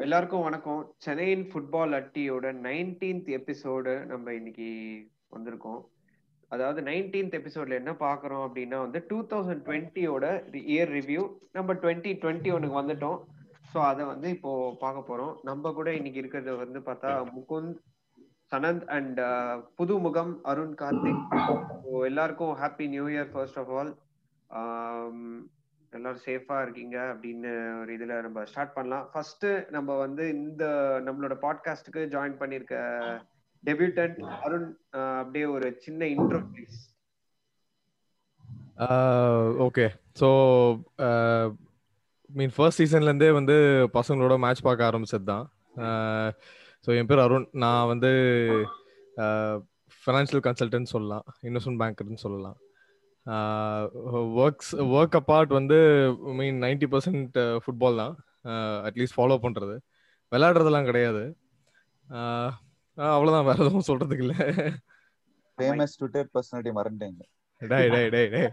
எல்லாருக்கும் வணக்கம் சென்னையின் ஃபுட்பால் அட்டியோட நைன்டீன்த் எபிசோடு நம்ம இன்னைக்கு வந்திருக்கோம் அதாவது நைன்டீன்த் எபிசோட்ல என்ன பார்க்குறோம் அப்படின்னா வந்து டூ தௌசண்ட் டுவெண்ட்டியோட இயர் ரிவ்யூ நம்ம டுவெண்ட்டி டுவெண்ட்டி ஒனுக்கு வந்துட்டோம் ஸோ அதை வந்து இப்போ பார்க்க போறோம் நம்ம கூட இன்னைக்கு இருக்கிறது வந்து பார்த்தா முகுந்த் சனந்த் அண்ட் புது முகம் அருண் கார்த்திக் ஸோ எல்லாருக்கும் happy new year first of all எல்லாரும் சேஃபா இருக்கீங்க அப்படின்னு ஒரு இதுல நம்ம ஸ்டார்ட் பண்ணலாம் ஃபர்ஸ்ட் நம்ம வந்து இந்த நம்மளோட பாட்காஸ்டுக்கு ஜாயின் பண்ணிருக்க டெபியூட்டன்ட் அருண் அப்படியே ஒரு சின்ன intro please okay so mean first சீசன்லேருந்தே வந்து பசங்களோட மேட்ச் பார்க்க ஆரம்பிச்சது தான் ஸோ என் பேர் அருண் நான் வந்து ஃபினான்ஷியல் கன்சல்டன்ட் சொல்லலாம் இன்வெஸ்ட்மெண்ட் பேங்கர்னு சொல்லலாம் ஒர்க்ஸ் ஒர்க் அப்பார்ட் வந்து மீன் நைன்டி பர்சன்ட் ஃபுட்பால் தான் அட்லீஸ்ட் ஃபாலோ பண்ணுறது விளையாடுறதெல்லாம் கிடையாது அவ்வளோதான் வேற எதுவும் சொல்றதுக்கு இல்லை ஃபேமஸ் ட்விட்டர் பர்சனாலிட்டி மறந்துட்டீங்க டேய் டேய் டேய் டேய்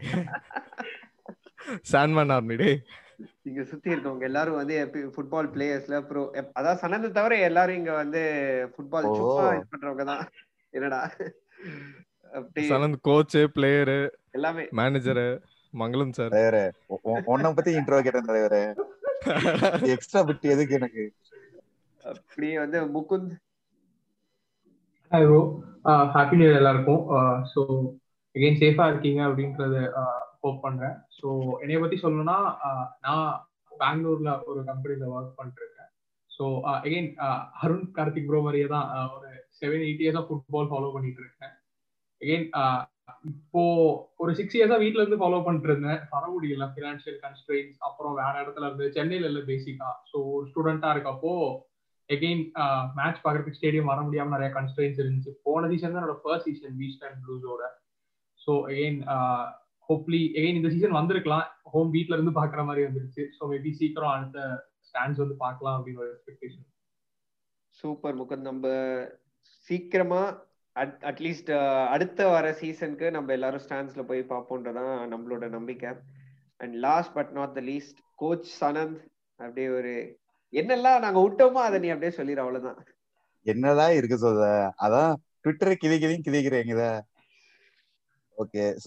சாண்ட்மேன் ஆர்மி டேய் இங்க சுத்தி இருக்கவங்க எல்லாரும் வந்து ஃபுட்பால் பிளேயர்ஸ்ல ப்ரோ அதான் சனந்த தவிர எல்லாரும் இங்க வந்து ஃபுட்பால் சும்மா இது பண்றவங்க தான் என்னடா சனந்த் கோச் பிளேயர் எல்லாமே மேனேஜர் மங்களம் சார் வேற உன்ன பத்தி இன்ட்ரோ கேட்டேன் தலைவரே எக்ஸ்ட்ரா பிட் எதுக்கு எனக்கு அப்படியே வந்து Mukund hi bro happy new year எல்லாருக்கும் ஸோ எகைன் சேஃபா இருக்கீங்க அப்படின்றத ஹோப் பண்றேன் ஸோ என்னைய பத்தி சொல்லணும்னா நான் பெங்களூர்ல ஒரு கம்பெனில ஒர்க் பண்ணிட்டு இருக்கேன் so again Arun Karthik bro மாதிரியே தான் ஒரு செவன் எயிட் இயர்ஸா ஃபுட்பால் ஃபாலோ பண்ணிட்டு இருக்கேன் எகைன் இப்போ ஒரு சிக்ஸ் இயர்ஸா வீட்ல இருந்து ஃபாலோ பண்ணிட்டு இருந்தேன் வர முடியல ஃபினான்ஷியல் கன்ஸ்ட்ரெயின்ஸ் அப்புறம் வேற இடத்துல இருந்து சென்னையில இல்ல பேசிக்கா ஸோ ஒரு ஸ்டூடெண்டா இருக்கப்போ எகெயின் மேட்ச் பாக்குறதுக்கு ஸ்டேடியம் வர முடியாம நிறைய கன்ஸ்ட்ரெயின்ஸ் இருந்துச்சு போன சீசன் தான் என்னோட ஃபர்ஸ்ட் சீசன் பீச் அண்ட் ப்ளூஸோட ஸோ எகெயின் ஹோப்லி எகெயின் இந்த சீசன் வந்திருக்கலாம் ஹோம் வீட்ல இருந்து பாக்குற மாதிரி வந்துருச்சு ஸோ மேபி சீக்கிரம் அடுத்த ஸ்டாண்ட்ஸ் வந்து பார்க்கலாம் அப்படின்னு ஒரு எக்ஸ்பெக்டேஷன் சூப்பர் முகந்த் நம்ம சீக்கிரமா அட்லீஸ்ட் அடுத்த வர சீசனுக்கு நம்ம எல்லாரும் ஸ்டாண்ட்ஸ்ல போய் பார்ப்போன்றதான் நம்மளோட நம்பிக்கை and last but not the least coach Sanand அப்படியே ஒரு என்னெல்லாம் நாங்க விட்டோமோ அதை நீ அப்படியே சொல்லிடு அவ்வளவுதான் என்னதான் இருக்கு சொல்ற அதான் ட்விட்டர் கிளி கிளியும் கிளிக்கிறீங்க ஓகே சோ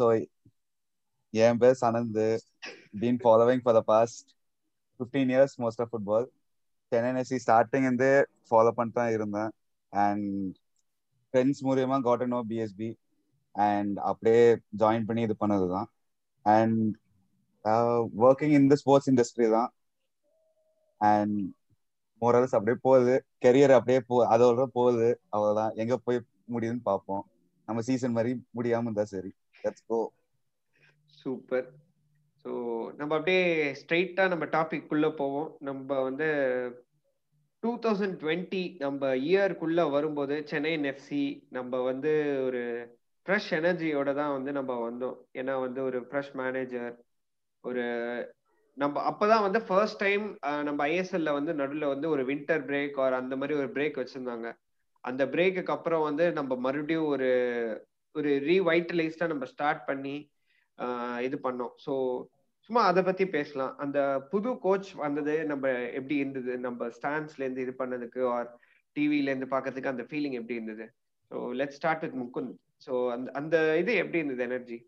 என் பேர் Sanand been following for the past fifteen years most of football Chennai starting வந்து ஃபாலோ பண்ணிட்டு தான் இருந்தேன் அண்ட் ஃப்ரெண்ட்ஸ் மூலியமா காட் நோ பிஎஸ்பி அண்ட் அப்படியே ஜாயின் பண்ணி இது பண்ணது தான் and working in the sports industry தான் அண்ட் மோரல்ஸ் அப்படியே போகுது கெரியர் அப்படியே போ அதோட போகுது அவ்வளவுதான் எங்க போய் முடியுதுன்னு பார்ப்போம் நம்ம சீசன் மாதிரி முடியாம இருந்தா சரி லெட்ஸ் கோ சூப்பர் ஸோ நம்ம அப்படியே ஸ்ட்ரைட்டா நம்ம டாபிக் குள்ள போவோம் நம்ம வந்து டூ தௌசண்ட் டுவெண்ட்டி நம்ம இயர்க்குள்ள வரும்போது சென்னை எஃப்சி நம்ம வந்து ஒரு ஃப்ரெஷ் எனர்ஜியோட தான் வந்து நம்ம வந்தோம் ஏன்னா வந்து ஒரு ஃப்ரெஷ் மேனேஜர் ஒரு நம்ம அப்பதான் வந்து ஃபர்ஸ்ட் டைம் நம்ம ஐஎஸ்எல்ல வந்து நடுவில் வந்து ஒரு வின்டர் பிரேக் ஆர் அந்த மாதிரி ஒரு பிரேக் வச்சிருந்தாங்க அந்த பிரேக்குக்கு அப்புறம் வந்து நம்ம மறுபடியும் ஒரு ஒரு ரீவைட்டலைஸ்டா நம்ம ஸ்டார்ட் பண்ணி இது பண்ணோம் ஸோ சும்மா அதை பத்தி பேசலாம் அந்த புது கோச் வந்தது நம்ம எப்படி இருந்தது நம்ம ஸ்டாண்ட்ஸ்ல இருந்து இது பண்ணதுக்கு ஆர் டிவில இருந்து பாக்கிறதுக்கு அந்த ஃபீலிங் எப்படி இருந்தது so let start with Mukund so அந்த அந்த இது எப்படி இருந்தது எனர்ஜி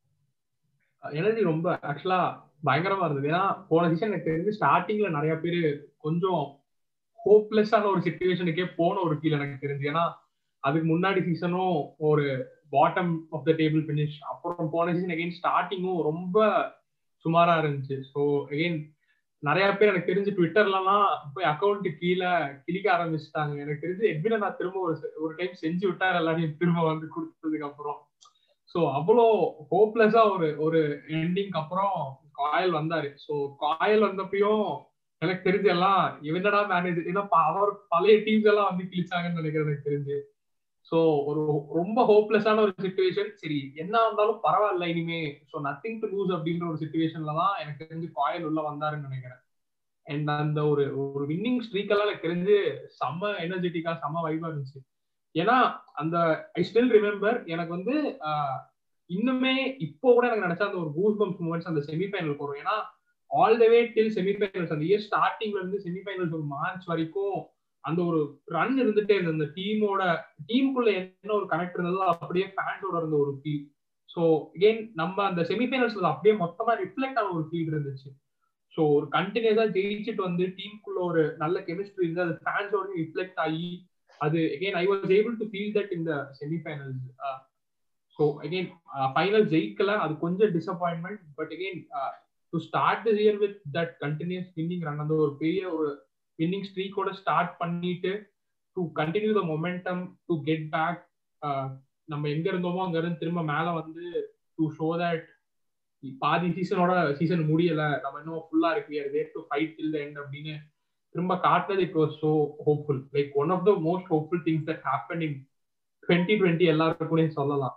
எனர்ஜி ரொம்ப ஆக்சுவலா பயங்கரமா இருந்தது ஏன்னா போன சீசன் எனக்கு தெரிஞ்சு ஸ்டார்டிங்ல நிறைய பேர் கொஞ்சம் ஹோப்லெஸ்ஸான ஒரு சுச்சுவேஷனுக்கே போன ஒரு ஃபீல் எனக்கு தெரிஞ்சு ஏன்னா அதுக்கு முன்னாடி சீசனும் ஒரு bottom of the table finish அப்புறம் போன சீசன் அகைன் ஸ்டார்டிங்கும் ரொம்ப சுமாரா இருந்துச்சு ஸோ அகெயின் நிறைய பேர் எனக்கு தெரிஞ்சு ட்விட்டர்லாம் போய் அக்கௌண்ட் கீழே கிளிக்க ஆரம்பிச்சிட்டாங்க எனக்கு தெரிஞ்சு எட்வின நான் திரும்ப ஒரு ஒரு டைம் செஞ்சு விட்டார் எல்லாரையும் திரும்ப வந்து கொடுத்ததுக்கு அப்புறம் ஸோ அவ்வளோ ஹோப்லெஸ்ஸா ஒரு ஒரு எண்டிங் அப்புறம் காயல் வந்தாரு ஸோ காயல் வந்தப்பயும் எனக்கு தெரிஞ்சு எல்லாம் இவனடா மேனேஜர் ஏன்னா அவர் பழைய டீம்ஸ் எல்லாம் வந்து கிழிச்சாங்கன்னு நினைக்கிறேன் எனக்கு தெரிஞ்சு ஸோ ஒரு ரொம்ப ஹோப்லெஸ்ஸான ஒரு சுச்சுவேஷன் சரி என்ன இருந்தாலும் பரவாயில்ல இனிமே ஸோ நத்திங் டு லூஸ் அப்படின்ற ஒரு சுச்சுவேஷன்ல தான் எனக்கு தெரிஞ்சு காயல் உள்ள வந்தாருன்னு நினைக்கிறேன் அண்ட் அந்த ஒரு ஒரு வின்னிங் ஸ்ட்ரீக் எல்லாம் எனக்கு தெரிஞ்சு செம்ம எனர்ஜெட்டிக்கா செம்ம வைபா இருந்துச்சு ஏன்னா அந்த ஐ ஸ்டில் ரிமெம்பர் எனக்கு வந்து இன்னுமே இப்போ கூட எனக்கு நினைச்சா அந்த ஒரு கூஸ் பம்ப் மூமெண்ட்ஸ் அந்த செமிஃபைனல் வரும் ஏன்னா all the way till semifinals அந்த இயர் ஸ்டார்டிங்ல இருந்து செமிஃபைனல்ஸ் ஒரு மார்ச் வரைக்கும் அந்த ஒரு ரன் இருந்துட்டே இருந்தது அந்த டீமோட டீமுக்குள்ள என்ன ஒரு கனெக்ட் இருந்ததோ அப்படியே ஃபேன்ஸோட இருந்த ஒரு ஃபீல் ஸோ அகெயின் நம்ம அந்த செமிஃபைனல்ஸ்ல அப்படியே மொத்தமா ரிஃப்ளெக்ட் ஆன ஒரு ஃபீல் இருந்துச்சு ஸோ ஒரு கண்டினியூஸா ஜெயிச்சுட்டு வந்து டீமுக்குள்ள ஒரு நல்ல கெமிஸ்ட்ரி இருந்து அது ஃபேன்ஸோட ரிஃப்ளெக்ட் ஆகி அது again I was able to feel that இந்த செமிஃபைனல்ஸ் ஸோ அகெயின் ஃபைனல் ஜெயிக்கல அது கொஞ்சம் disappointment but again to start the year with that continues winning run அந்த ஒரு பெரிய ஒரு வின்னிங் ஸ்ட்ரீக்கோட ஸ்டார்ட் பண்ணிட்டு to continue the momentum to get back நம்ம எங்க இருந்தோமோ அங்க இருந்து திரும்ப மேல வந்து டு ஷோ தட் பாதி சீசனோட சீசன் முடியல நம்ம இன்னும் ஃபுல்லா இருக்கு where to fight till end அப்படின்னு திரும்ப காட்டுறது it was so hopeful like one of the most hopeful things that happen in twenty twenty எல்லாருக்கும் சொல்லலாம்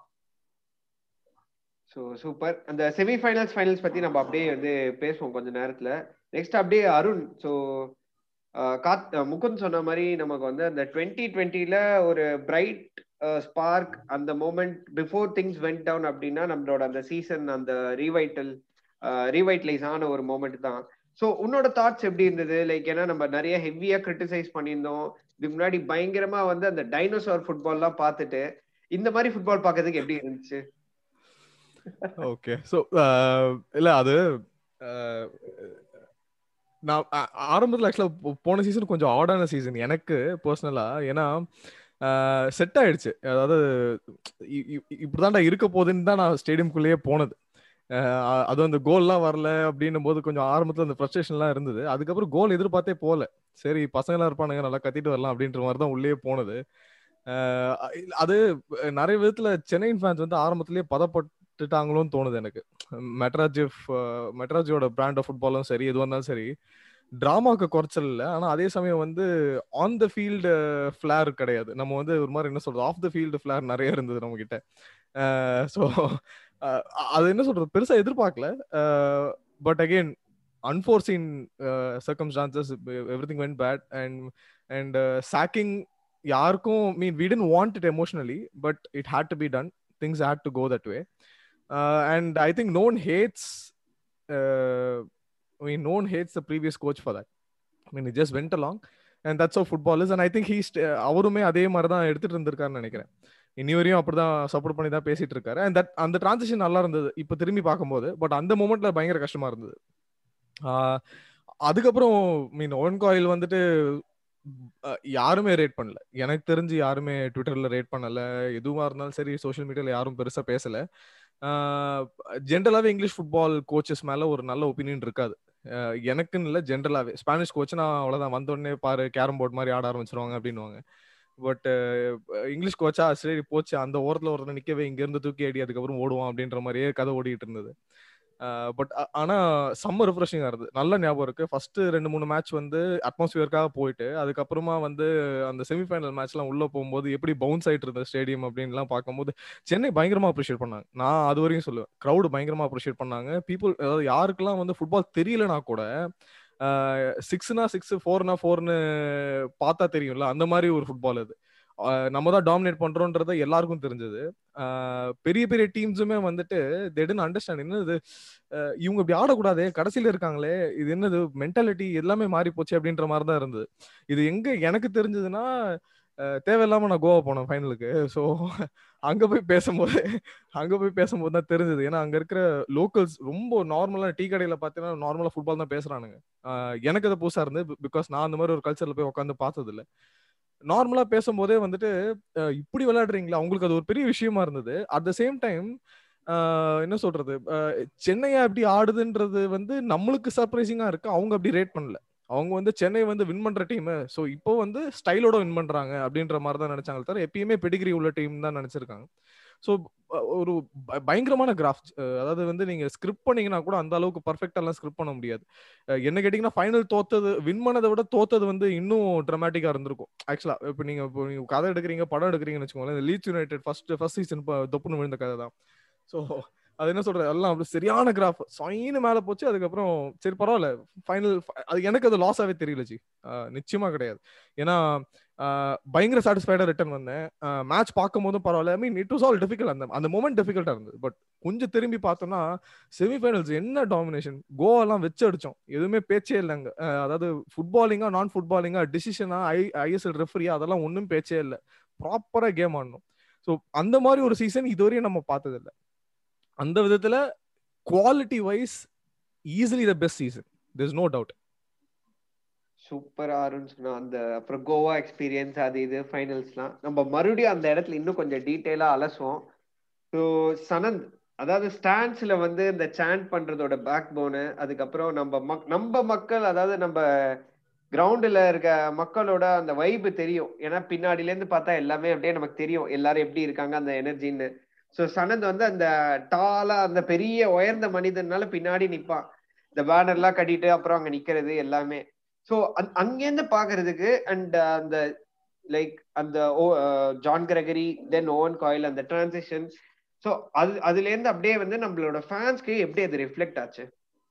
ஸோ சூப்பர் அந்த செமிஃபைனல்ஸ் ஃபைனல்ஸ் பத்தி நம்ம அப்படியே வந்து பேசுவோம் கொஞ்ச நேரத்துல நெக்ஸ்ட் அப்படியே அருண் ஸோ காத் முகுந்த் சொன்ன மாதிரி நமக்கு வந்து அந்த டுவெண்ட்டி டுவெண்ட்டில ஒரு பிரைட் ஸ்பார்க் அந்த moment before things went down அப்படின்னா நம்மளோட அந்த சீசன் அந்த ரீவைட்டல் ரீவைட்டலைஸ் ஆன ஒரு மூமெண்ட் தான் ஸோ உன்னோட தாட்ஸ் எப்படி இருந்தது லைக் ஏன்னா நம்ம நிறைய ஹெவியா கிரிட்டிசைஸ் பண்ணியிருந்தோம் இதுக்கு முன்னாடி பயங்கரமா வந்து அந்த டைனோசார் ஃபுட்பால்லாம் பார்த்துட்டு இந்த மாதிரி ஃபுட்பால் பார்க்கறதுக்கு எப்படி இருந்துச்சு ஓகே ஸோ இல்ல அது நான் ஆரம்பத்தில் ஆக்சுவலாக போன சீசன் கொஞ்சம் ஆடான சீசன் எனக்கு பர்சனலா ஏன்னா செட் ஆயிடுச்சு அதாவது இப்படிதான்டா இருக்க போகுதுன்னு தான் நான் ஸ்டேடியம்குள்ளேயே போனது அது அந்த கோல்லாம் வரல அப்படின்னும் போது கொஞ்சம் ஆரம்பத்தில் அந்த ஃப்ரஸ்ட்ரேஷன்லாம் இருந்தது அதுக்கப்புறம் கோல் எதிர்பார்த்தே போகல சரி பசங்களாம் இருப்பானுங்க நல்லா கத்திட்டு வரலாம் அப்படின்ற மாதிரி தான் உள்ளே போனது அது நிறைய விதத்துல சென்னை ஃபேன்ஸ் வந்து ஆரம்பத்திலேயே பதப்பட்டுட்டாங்களோன்னு தோணுது எனக்கு மெட்ராஜிஃப் மெட்ராஜியோட பிராண்ட் ஆஃப் ஃபுட்பாலும் சரி எதுவாக இருந்தாலும் சரி டிராமாவுக்கு குறைச்சல் இல்லை ஆனால் அதே சமயம் வந்து ஆன் த ஃபீல்டு ஃபிளேர் கிடையாது நம்ம வந்து ஒரு மாதிரி என்ன சொல்றது ஆஃப் த ஃபீல்டு ஃபிளேர் நிறைய இருந்தது நம்ம கிட்ட ஸோ அது என்ன சொல்றது பெருசா எதிர்பார்க்கல but again unforeseen circumstances everything went bad and and shocking யாருக்கும் mean we didn't want it emotionally but it had to be done things had to go that way and I think none hats I mean, no one hates the previous coach for that. I mean, he just went along, and that's how football is. And I think he's அவருமே அதே மாதிரி தான் எடுத்துட்டு இருந்திருக்காருன்னு நினைக்கிறேன் இனி வரையும் அப்படிதான் support பண்ணி தான் பேசிட்டு இருக்காரு அண்ட் தட் அந்த டிரான்சிஷன் நல்லா இருந்தது இப்போ திரும்பி பார்க்கும்போது பட் அந்த மூமெண்ட்ல பயங்கர கஷ்டமா இருந்தது அதுக்கப்புறம் மீன் ஓன் காயில் வந்துட்டு யாருமே ரேட் பண்ணல எனக்கு தெரிஞ்சு யாருமே ட்விட்டர்ல ரேட் பண்ணல எதுவா இருந்தாலும் சரி சோஷியல் மீடியால யாரும் பெருசா பேசல ஜென்ரலாவே இங்கிலீஷ் ஃபுட்பால் கோச்சஸ் மேல ஒரு நல்ல ஒப்பீனியன் இருக்காது எனக்குன்னு இல்லை ஜென்ரலாவே ஸ்பானிஷ் கோச்னா அவ்வளவுதான் வந்தோடனே பாரு கேரம் போர்ட் மாதிரி ஆட ஆரம்பிச்சிருவாங்க அப்படின்வாங்க பட் இங்கிலீஷ் கோச்சா சரி போச்சு அந்த ஓரத்துல ஒருத்தர் நிக்கவே இங்க இருந்து தூக்கி அடி அதுக்கப்புறம் ஓடுவான் அப்படின்ற மாதிரியே கதை ஓடிட்டு இருந்தது பட் ஆனா செம்ம ரிஃப்ரெஷிங்கா இருந்தது நல்ல ஞாபகம் இருக்கு ஃபர்ஸ்ட் ரெண்டு மூணு மேட்ச் வந்து அட்மாஸ்பியருக்காக போயிட்டு அதுக்கப்புறமா வந்து அந்த செமிஃபைனல் மேட்ச்லாம் உள்ள போகும்போது எப்படி பவுன்ஸ் ஆயிட்டு இருந்த ஸ்டேடியம் அப்படின்லாம் பார்க்கும்போது சென்னை பயங்கரமா அப்ரிஷியேட் பண்ணாங்க நான் அது வரையும் சொல்லுவேன் க்ரௌடு பயங்கரமா அப்ரிஷியேட் பண்ணாங்க பீப்புள் அதாவது யாருக்கெல்லாம் வந்து ஃபுட்பால் தெரியலனா கூட சிக்ஸ்னா சிக்ஸ் ஃபோர்னா ஃபோர்னு பார்த்தா தெரியும்ல அந்த மாதிரி ஒரு ஃபுட்பால் அது நம்ம தான் டாமினேட் பண்றோன்றத எல்லாருக்கும் தெரிஞ்சது பெரிய பெரிய டீம்ஸுமே வந்துட்டு தெடன் அண்டர்ஸ்டாண்ட் என்னது இவங்க இப்படி ஆடக்கூடாது கடைசியில இருக்காங்களே இது என்னது மென்டாலிட்டி எல்லாமே மாறி போச்சு அப்படின்ற மாதிரி தான் இருந்தது இது எங்க எனக்கு தெரிஞ்சதுன்னா தேவையில்லாம நான் கோவா போனேன் ஃபைனலுக்கு ஸோ அங்க போய் பேசும்போது அங்க போய் பேசும்போது தான் தெரிஞ்சது ஏன்னா அங்க இருக்கிற லோக்கல்ஸ் ரொம்ப நார்மலா டீ கடையில பாத்தீங்கன்னா நார்மலா ஃபுட்பால் தான் பேசுறானுங்க எனக்கு அது புதுசா இருந்தது பிகாஸ் நான் அந்த மாதிரி ஒரு கல்ச்சர்ல போய் உட்காந்து பார்த்தது இல்லை நார்மலா பேசும்போதே வந்துட்டு இப்படி விளையாடுறீங்களா அவங்களுக்கு அது ஒரு பெரிய விஷயமா இருந்தது அட் த சேம் டைம் என்ன சொல்றது சென்னையா எப்படி ஆடுதுன்றது வந்து நம்மளுக்கு சர்ப்ரைசிங்கா இருக்கு அவங்க அப்படி ரேட் பண்ணல அவங்க வந்து சென்னை வந்து வின் பண்ற டீம் ஸோ இப்போ வந்து ஸ்டைலோட வின் பண்றாங்க அப்படின்ற மாதிரி தான் நினைச்சாங்க தவிர எப்பயுமே பெடிகிரி உள்ள டீம் தான் நினைச்சிருக்காங்க ஸோ ஒரு பயங்கரமான கிராஃப் அதாவது வந்து நீங்க ஸ்கிரிப்ட் பண்ணீங்கன்னா கூட அந்த அளவுக்கு பர்ஃபெக்டாலாம் ஸ்கிரிப்ட் பண்ண முடியாது என்ன கேட்டீங்கன்னா ஃபைனல் தோத்தது வின் பண்ணதை விட தோத்தது வந்து இன்னும் ட்ரமாட்டிக்கா இருந்திருக்கும் ஆக்சுவலா இப்போ நீங்க இப்போ நீங்க கதை எடுக்கிறீங்க படம் எடுக்கிறீங்கன்னு வச்சுக்கோங்களேன் Leeds United first first season தொப்புன்னு விழுந்த கதை தான் ஸோ அது என்ன சொல்றது எல்லாம் அப்படி சரியான கிராஃப் சொயின்னு மேல போச்சு அதுக்கப்புறம் சரி பரவாயில்ல ஃபைனல் அது எனக்கு அது லாஸாவே தெரியல ஜி ஆஹ் நிச்சயமா கிடையாது ஏன்னா ஆஹ் பயங்கர சாட்டிஸ்ஃபைடா ரிட்டர்ன் வந்தேன் மேட்ச் பார்க்கும் போதும் பரவாயில்ல I mean it was all difficult அந்த அந்த மூமெண்ட் டிஃபிகல்ட்டா இருந்தது பட் கொஞ்சம் திரும்பி பார்த்தோம்னா செமிஃபைனல்ஸ் என்ன டாமினேஷன் கோவெல்லாம் வச்சு அடிச்சோம் எதுவுமே பேச்சே இல்லைங்க அஹ் அதாவது ஃபுட்பாலிங்கா நான் ஃபுட்பாலிங்கா டிசிஷனா ஐ ஐஎஸ்எல் ரெஃபரியா அதெல்லாம் ஒன்றும் பேச்சே இல்லை ப்ராப்பரா கேம் ஆடணும் ஸோ அந்த மாதிரி ஒரு சீசன் இதுவரையும் நம்ம பார்த்தது இல்ல அந்த விதத்துல quality wise easily the best season this no doubt சூப்பரா அருண் சொன்னா அந்த அப்புறம் கோவா எக்ஸ்பீரியன்ஸ் அது இது ஃபைனல்ஸ்லாம் நம்ம மறுபடியும் அந்த இடத்துல இன்னும் கொஞ்சம் டீட்டெயிலா அலசுவோம் ஸோ சனந்த் அதாவது ஸ்டாண்ட்ஸ்ல வந்து இந்த சாண்ட் பண்றதோட பேக் போனு அதுக்கப்புறம் நம்ம மக் நம்ம மக்கள் அதாவது நம்ம கிரவுண்டில் இருக்க மக்களோட அந்த வைப்பு தெரியும் ஏன்னா பின்னாடில இருந்து பார்த்தா எல்லாமே அப்படியே நமக்கு தெரியும் எல்லாரும் எப்படி இருக்காங்க அந்த எனர்ஜின்னு ஸோ சனந்த் வந்து அந்த டாலா அந்த பெரிய உயர்ந்த மனிதனால பின்னாடி நிப்பான் இந்த பேனர்லாம் கட்டிட்டு அப்புறம் அங்க நிக்கிறது எல்லாமே ஸோ அங்கேருந்து பாக்குறதுக்கு அண்ட் அந்த லைக் அந்த John Gregory then Owen Coyle அந்த டிரான்சிஷன் ஸோ அது அதுல இருந்து அப்படியே வந்து நம்மளோட ஃபேன்ஸ்க்கு எப்படி அது ரிஃப்ளெக்ட் ஆச்சு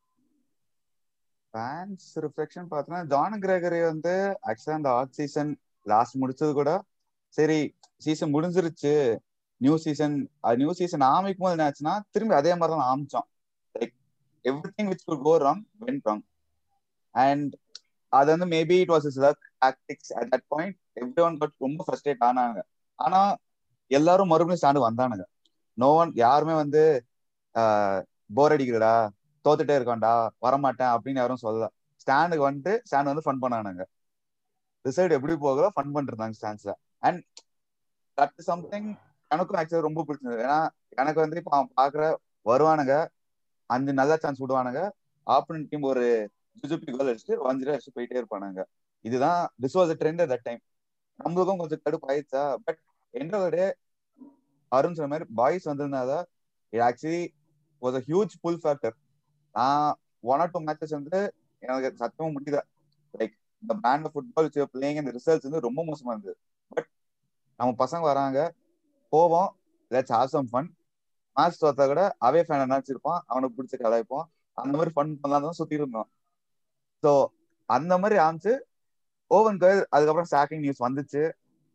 ஃபேன்ஸ் ரிஃப்ளெக்ஷன் பார்த்தோன்னா ஜான் கிரேகரி வந்து ஆக்சுவலா அந்த ஆர்ட் சீசன் லாஸ்ட் முடிச்சது கூட சரி சீசன் முடிஞ்சிருச்சு நியூ சீசன் நியூ சீசன் ஆமிக்கும் போது என்ன ஆச்சுன்னா திரும்பி அதே மாதிரி தான் ஆமிச்சோம் like everything which could go wrong went wrong and அது வந்து maybe it was is luck tactics at that point everyone but ரொம்ப ஃபர்ஸ்டேட் ஆனாங்க ஆனா எல்லாரும் மறுபடியும் ஸ்டாண்டு வந்தானுங்க நோ ஒன் யாருமே வந்து போர் அடிக்கிறடா தோத்துட்டே இருக்கோம்டா வரமாட்டேன் அப்படின்னு யாரும் சொல்லல ஸ்டாண்டுக்கு வந்துட்டு ஸ்டாண்ட் வந்து ஃபன் பண்ணானுங்க ரிசல்ட் எப்படி போகுதோ ஃபன் பண்ணிருந்தாங்க ஸ்டாண்ட்ஸ்ல அண்ட் தட் சம்திங் எனக்கும் ஆக்சுவலி ரொம்ப பிடிச்சிருந்தது ஏன்னா எனக்கு வந்து இப்போ பாக்குற வருவானுங்க அஞ்சு நல்ல சான்ஸ் விடுவானுங்க ஆப்போனன்ட் டீம் ஒரு ஜுஜுப்பி கோல் அடிச்சுட்டு அஞ்சு அடிச்சு போயிட்டே இருப்பானுங்க இதுதான் this was trend that time நம்மளுக்கும் கொஞ்சம் கடுப்பு ஆயிடுச்சா but end of day Arun சொன்ன மாதிரி பாய்ஸ் வந்திருந்தாதான் it actually was a huge pull factor நான் ஒன் ஆர் டூ மேட்சஸ் வந்து எனக்கு சத்தமும் முடியல லைக் இந்த பிராண்ட் ஆஃப் ஃபுட்பால் பிளேயிங் இந்த ரிசல்ட்ஸ் வந்து ரொம்ப மோசமா இருந்தது பட் நம்ம பசங்க வராங்க போவோம் let's have some fun match தோத்தா கூட அவே ஃபேன் நினைச்சிருப்பான் அவனுக்கு பிடிச்ச கலாய்ப்போம் அந்த மாதிரி ஃபன் பண்ணலாம் தான் சுத்தி இருந்தோம் ஸோ அந்த மாதிரி ஆரம்பிச்சு ஓவன் கோயில் அதுக்கப்புறம் சாக்கிங் நியூஸ் வந்துச்சு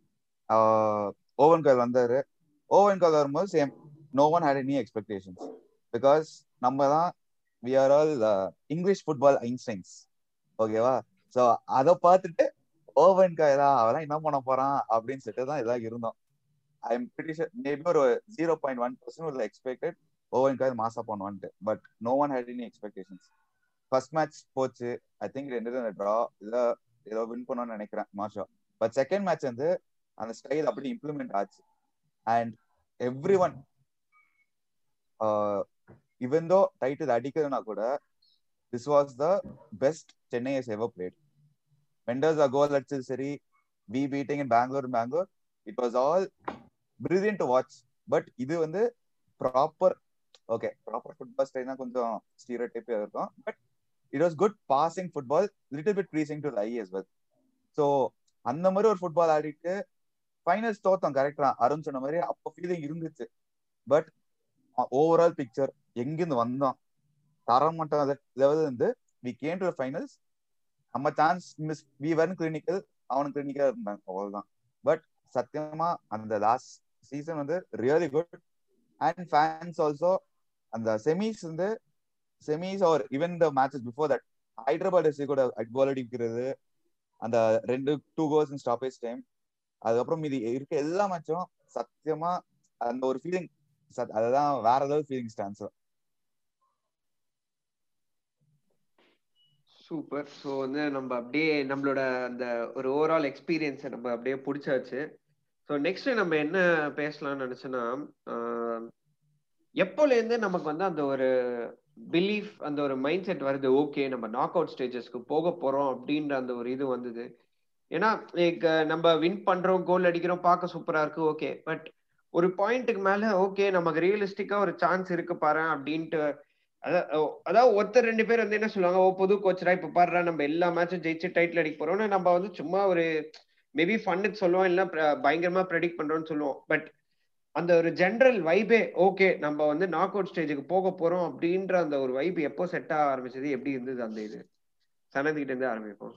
ஓவன் கோயில் வந்தாரு ஓவன் கோயில் வரும்போது same no one had any expectations because நம்ம தான் we are all English football Einsteins ஓகேவா ஸோ அதை பார்த்துட்டு ஓவன் காயதா அவெல்லாம் என்ன பண்ண போறான் அப்படின்னு சொல்லிட்டு தான் இதாக இருந்தோம் ஐ எம் பிரிட்டி மேபி ஒரு ஜீரோ பாயிண்ட் ஒன் பர்சன்ட் ஒரு எக்ஸ்பெக்டட் ஓவன் காய் மாசா பண்ணுவான்ட்டு but no one had any expectations first match போச்சு ஐ திங்க் ரெண்டு ட்ரா இல்லை ஏதோ வின் பண்ணோம்னு நினைக்கிறேன் மாஷா பட் செகண்ட் மேட்ச் வந்து அந்த ஸ்டைல் அப்படி இம்ப்ளிமெண்ட் ஆச்சு அண்ட் எவ்ரி ஒன் இவன் தோ டைட்டில் அடிக்கிறதுனா கூட this was the best Chennai is ever played வெண்டர்ஸ் கோல் அடிச்சது சரி we beating in Bangalore Bangalore it was all brilliant to watch but இது வந்து ப்ராப்பர் ஓகே ப்ராப்பர் ஃபுட்பால் ஸ்டைல்னா கொஞ்சம் ஸ்டீரியோ டைப் இருக்கும் but it was good passing football little bit pleasing to I as well so அந்த மாதிரி ஒரு ஃபுட்பால் ஆடிட்டு finals தோத்தோம் கரெக்டா அருண் சொன்ன மாதிரி அப்போ ஃபீலிங் இருந்துச்சு பட் ஓவரால் பிக்சர் எங்கிருந்து வந்தோம் தரமட்டம் லெவல் இருந்து வி கேம் டு ஃபைனல்ஸ் நம்ம chance miss we weren't clinical அவனுக்கு கிளினிக்கா இருந்தாங்க அவ்வளவுதான் பட் சத்தியமா அந்த லாஸ்ட் சீசன் வந்து really good and fans also அந்த செமிஸ் வந்து semis or even the matches before that Hyderabad SC கூட கோல் அடிக்கிறது அந்த ரெண்டு two goals in stoppage time அதுக்கப்புறம் இது இருக்க எல்லா மேட்சும் சத்தியமா அந்த ஒரு ஃபீலிங் அதுதான் வேற ஏதாவது ஃபீலிங் ஸ்டான்ஸ் சூப்பர் ஸோ வந்து நம்ம அப்படியே நம்மளோட அந்த ஒரு ஓவரால் எக்ஸ்பீரியன்ஸை நம்ம அப்படியே பிடிச்சாச்சு ஸோ நெக்ஸ்ட் நம்ம என்ன பேசலாம்னு நினைச்சோன்னா எப்போலேருந்து நமக்கு வந்து அந்த ஒரு பிலீஃப் அந்த ஒரு மைண்ட் செட் வருது ஓகே நம்ம நாக் அவுட் ஸ்டேஜஸ்க்கு போக போறோம் அப்படின்ற அந்த ஒரு இது வந்தது ஏன்னா லைக் நம்ம வின் பண்றோம் கோல் அடிக்கிறோம் பார்க்க சூப்பரா இருக்கு ஓகே பட் ஒரு பாயிண்ட்டுக்கு மேல ஓகே நமக்கு ரியலிஸ்டிக்கா ஒரு சான்ஸ் இருக்கு பாரு அப்படின்ட்டு அதாவது ஒருத்தர் ரெண்டு பேர் வந்து என்ன சொல்லுவாங்க ஓ புது கோச்சரா இப்ப பாடுறா நம்ம எல்லா மேட்சும் ஜெயிச்சு டைட்டில் அடிக்க போறோம்னு நம்ம வந்து சும்மா ஒரு மேபி ஃபன்னுக்கு சொல்லுவோம் இல்ல பயங்கரமா ப்ரெடிக்ட் பண்றோம்னு சொல்லுவோம் பட் அந்த ஒரு ஜென்ரல் வைபே ஓகே நம்ம வந்து நாக் அவுட் ஸ்டேஜுக்கு போக போறோம் அப்படின்ற அந்த ஒரு வைப் எப்போ செட் ஆக ஆரம்பிச்சது எப்படி இருந்தது அந்த இது சனந்த் இருந்து ஆரம்பிப்போம்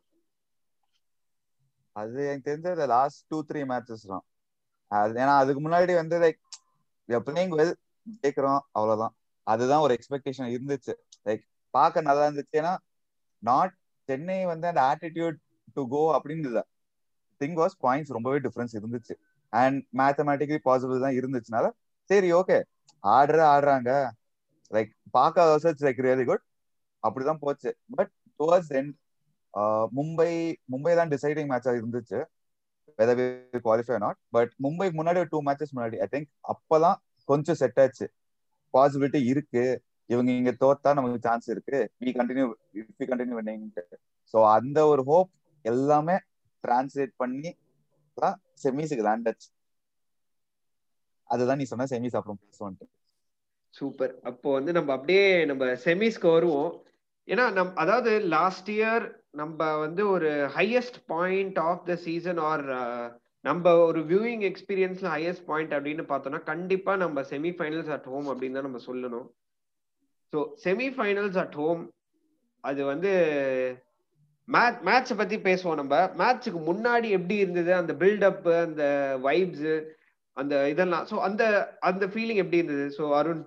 அது எனக்கு தெரிஞ்ச லாஸ்ட் டூ த்ரீ மேட்சஸ் தான் அது ஏன்னா அதுக்கு முன்னாடி வந்து லைக் பிளேயிங் வெல் ஜெயிக்கிறோம் அவ்வளவுதான் அதுதான் ஒரு எக்ஸ்பெக்டேஷன் இருந்துச்சு லைக் பார்க்க நல்லா இருந்துச்சு ஏன்னா நாட் சென்னை வந்து அந்த ஆட்டிடியூட் டு கோ அப்படின்னு இல்லை திங் வாஸ் பாயிண்ட்ஸ் ரொம்பவே டிஃபரன்ஸ் இருந்துச்சு அண்ட் மேத்தமேட்டிக்கலி பாசிபிள் தான் இருந்துச்சுனால சரி ஓகே ஆடுற ஆடுறாங்க லைக் பார்க்க லைக் ரியலி குட் அப்படிதான் போச்சு but towards end Mumbai Mumbai தான் டிசைடிங் மேட்சா இருந்துச்சு வெதர் குவாலிஃபை நாட் பட் மும்பைக்கு முன்னாடி டூ மேட்சஸ் முன்னாடி ஐ திங்க் அப்பதான் கொஞ்சம் செட் ஆச்சு பாசிபிலிட்டி இருக்கு இவங்க இங்க தோத்தா நமக்கு சான்ஸ் இருக்கு we continue we continue winning so அந்த ஒரு ஹோப் எல்லாமே டிரான்ஸ்லேட் பண்ணி தான் செமிஸுக்கு லேண்ட் ஆச்சு அதுதான் நீ சொன்ன செமிஸ் அப்புறம் பிளஸ் ஒன் சூப்பர் அப்போ வந்து நம்ம அப்படியே நம்ம செமிஸ்க்கு வருவோம் ஏன்னா நம் அதாவது லாஸ்ட் இயர் நம்ம வந்து ஒரு highest point of the season or நம்ம ஒரு வியூவிங் எக்ஸ்பீரியன்ஸ்ல ஹையஸ்ட் பாயிண்ட் அப்படின்னு பார்த்தோம்னா கண்டிப்பா நம்ம செமிஃபைனல்ஸ் அட் ஹோம் அப்படின்னு தான் நம்ம சொல்லணும் ஸோ செமிஃபைனல்ஸ் அட் ஹோம் அது வந்து மேட்ச் மேட்சை பத்தி பேசுவோம் நம்ம மேட்சுக்கு முன்னாடி எப்படி இருந்தது அந்த பில்டப் அந்த வைப்ஸ் அந்த இதெல்லாம் ஸோ அந்த அந்த ஃபீலிங் எப்படி இருந்தது ஸோ அருண்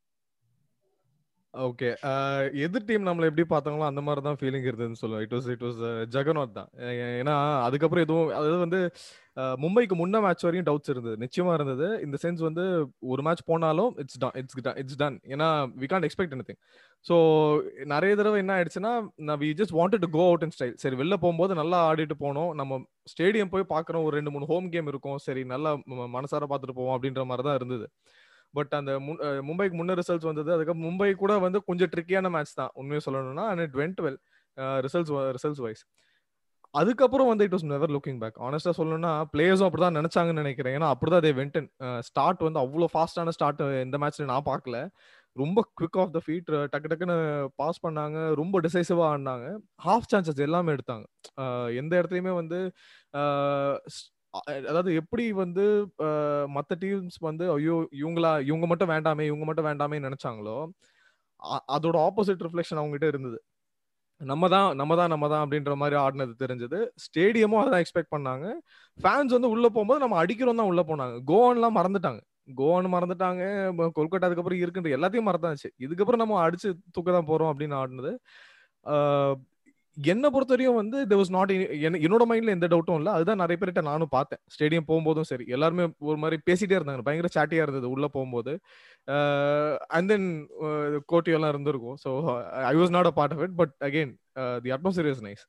ஓகே எதிர் டீம் நம்மள எப்படி பார்த்தாங்களோ அந்த மாதிரி தான் ஃபீலிங் இருந்ததுன்னு சொல்லுவேன் it was it was Jagannath தான் ஏன்னா அதுக்கப்புறம் எதுவும் அதாவது வந்து மும்பைக்கு முன்ன மேட்ச் வரையும் டவுட்ஸ் இருந்தது நிச்சயமா இருந்தது இந்த சென்ஸ் வந்து ஒரு மேட்ச் போனாலும் it's done it's it's done ஏன்னா we can't expect anything so நிறைய தடவை என்ன ஆயிடுச்சுன்னா நான் we just wanted to go out in style சரி வெளில போகும்போது நல்லா ஆடிட்டு போனோம் நம்ம ஸ்டேடியம் போய் பார்க்குறோம் ஒரு ரெண்டு மூணு ஹோம் கேம் இருக்கும் சரி நல்லா மனசார பார்த்துட்டு போவோம் அப்படின்ற மாதிரி தான் இருந்தது பட் அந்த மும்பைக்கு முன்ன ரிசல்ட்ஸ் வந்தது அதுக்கப்புறம் மும்பை கூட வந்து கொஞ்சம் ட்ரிக்கியான மேட்ச் தான் உண்மையை சொல்லணும்னா and it went well results results wise அதுக்கப்புறம் வந்து it was never looking back ஆனஸ்டா சொல்லணும்னா பிளேயர்ஸும் அப்படிதான் நினைச்சாங்கன்னு நினைக்கிறேன் ஏன்னா அப்படிதான் அதே வென்டன் ஸ்டார்ட் வந்து அவ்வளோ ஃபாஸ்டான ஸ்டார்ட் இந்த மேட்ச்ல நான் பார்க்கல ரொம்ப குவிக் ஆஃப் த ஃபீட் டக்கு டக்குன்னு பாஸ் பண்ணாங்க ரொம்ப டிசைசிவா ஆடினாங்க ஹாஃப் சான்சஸ் எல்லாமே எடுத்தாங்க எந்த இடத்துலையுமே வந்து அதாவது எப்படி வந்து மற்ற டீம்ஸ் வந்து ஐயோ இவங்களா இவங்க மட்டும் வேண்டாமே இவங்க மட்டும் வேண்டாமே நினைச்சாங்களோ அதோட ஆப்போசிட் ரிஃப்ளெக்ஷன் அவங்ககிட்ட இருந்தது நம்ம தான் நம்ம தான் நம்ம தான் அப்படின்ற மாதிரி ஆடினது தெரிஞ்சது ஸ்டேடியமும் அதான் எக்ஸ்பெக்ட் பண்ணாங்க ஃபேன்ஸ் வந்து உள்ள போகும்போது நம்ம அடிக்கிறோம் தான் உள்ள போனாங்க கோவான்லாம் மறந்துட்டாங்க கோவான் மறந்துட்டாங்க கொல்கட்டா அதுக்கப்புறம் இருக்குன்ற எல்லாத்தையும் மறந்தாச்சு இதுக்கப்புறம் நம்ம அடிச்சு தூக்க தான் போறோம் அப்படின்னு ஆடினது என்ன பொறுத்த வரையும் வந்து தெர் வாஸ் நாட் என்னோட மைண்ட்ல எந்த டவுட்டும் இல்லை அதுதான் நிறைய பேர்கிட்ட நானும் பார்த்தேன் ஸ்டேடியம் போகும்போதும் சரி எல்லாருமே ஒரு மாதிரி பேசிட்டே இருந்தாங்க பயங்கர சாட்டியா இருந்தது உள்ள போகும்போது அண்ட் தென் கோட்டியெல்லாம் இருந்திருக்கும் so I was not a part of it but again the atmosphere is nice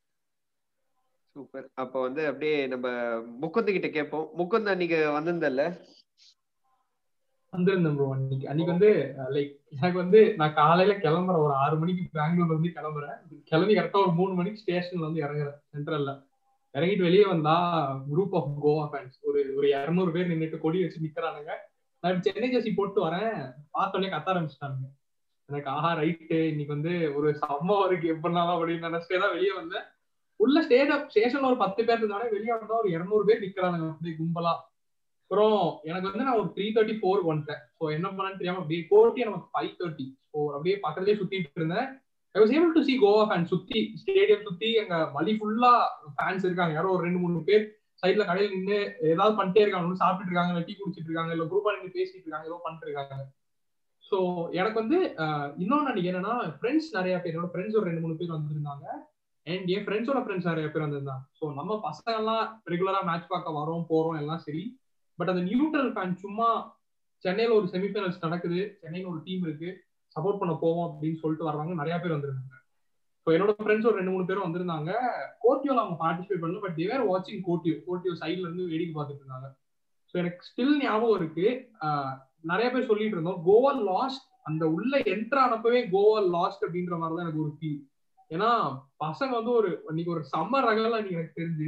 super அப்போ வந்து அப்படியே நம்ம முக்குந்து கிட்ட கேட்போம் முக்குந்து அன்னைக்கு வந்திருந்தல்ல வந்திருந்தேன் ப்ரோ அன்னைக்கு அன்னைக்கு வந்து லைக் எனக்கு வந்து நான் காலையில கிளம்புறேன் ஒரு ஆறு மணிக்கு பெங்களூர்ல இருந்து கிளம்புறேன் கிளம்பி கரெக்டா ஒரு மூணு மணிக்கு ஸ்டேஷன்ல வந்து இறங்குறேன் சென்ட்ரல்ல இறங்கிட்டு வெளியே வந்தா குரூப் ஆஃப் கோவா ஃபேன்ஸ் ஒரு ஒரு இரநூறு பேர் நின்றுட்டு கொடி வச்சு நிக்கிறானுங்க நான் சென்னை ஜெர்சி போட்டு வரேன் பார்த்தோன்னே கத்த ஆரம்பிச்சிட்டானுங்க எனக்கு ஆஹா ரைட்டு இன்னைக்கு வந்து ஒரு சம்பவம் இருக்கு எப்படினாலும் அப்படின்னு நினைச்சிட்டே தான் வெளியே வந்தேன் உள்ள ஸ்டேட் ஸ்டேஷன்ல ஒரு பத்து பேர் இருந்தாலும் வெளியே வந்தா ஒரு இருநூறு பேர் நிக்கிறானுங்க அப்படியே கும்பலா அப்புறம் எனக்கு வந்து நான் ஒரு த்ரீ தேர்ட்டி ஃபோர் வந்துட்டேன் ஸோ என்ன பண்ணான்னு தெரியாம அப்படியே கோட்டி நமக்கு ஃபைவ் தேர்ட்டி ஸோ அப்படியே பக்கத்துலேயே சுத்திட்டு இருந்தேன் I was able to see Goa fan சுத்தி ஸ்டேடியம் சுத்தி எங்க வழி ஃபுல்லா ஃபேன்ஸ் இருக்காங்க யாரோ ஒரு ரெண்டு மூணு பேர் சைட்ல கடையில் நின்று ஏதாவது பண்ணிட்டே இருக்காங்க சாப்பிட்டு இருக்காங்க இல்லை டீ குடிச்சிட்டு இருக்காங்க இல்லை குரூப்பா நின்று பேசிட்டு இருக்காங்க ஏதோ பண்ணிட்டு இருக்காங்க ஸோ எனக்கு வந்து இன்னொன்னு அன்னைக்கு என்னன்னா ஃப்ரெண்ட்ஸ் நிறைய பேர் என்னோட ஃப்ரெண்ட்ஸ் ஒரு ரெண்டு மூணு பேர் வந்திருந்தாங்க அண்ட் என் ஃப்ரெண்ட்ஸோட ஃப்ரெண்ட்ஸ் நிறைய பேர் வந்திருந்தாங்க ஸோ நம்ம பசங்க எல்லாம் ரெகுலரா மேட்ச் பார்க்க வரோம் போறோம் எல்லாம் சரி பட் அந்த நியூட்ரல் ஃபேன் சும்மா சென்னையில ஒரு செமிஃபைனல்ஸ் நடக்குது சென்னையில ஒரு டீம் இருக்கு சப்போர்ட் பண்ண போவோம் அப்படின்னு சொல்லிட்டு வர்றவங்க நிறைய பேர் வந்திருந்தாங்க ஸோ என்னோட ஃப்ரெண்ட்ஸ் ஒரு ரெண்டு மூணு பேரும் வந்திருந்தாங்க கோட்டியோல அவங்க பார்ட்டிசிபேட் பண்ணல பட் தேவர் வாட்சிங் கோட்டியோ கோட்டியோ சைட்ல இருந்து வேடிக்கை பார்த்துட்டு இருந்தாங்க ஸோ எனக்கு ஸ்டில் ஞாபகம் இருக்கு நிறைய பேர் சொல்லிட்டு இருந்தோம் கோவா லாஸ்ட் அந்த உள்ள என்ட்ரு ஆனப்பவே கோவா லாஸ்ட் அப்படின்ற மாதிரி தான் எனக்கு ஒரு ஃபீல் ஏன்னா பசங்க வந்து ஒரு இன்னைக்கு ஒரு சம்மர் ரகம்லாம் இன்னைக்கு எனக்கு தெரிஞ்சு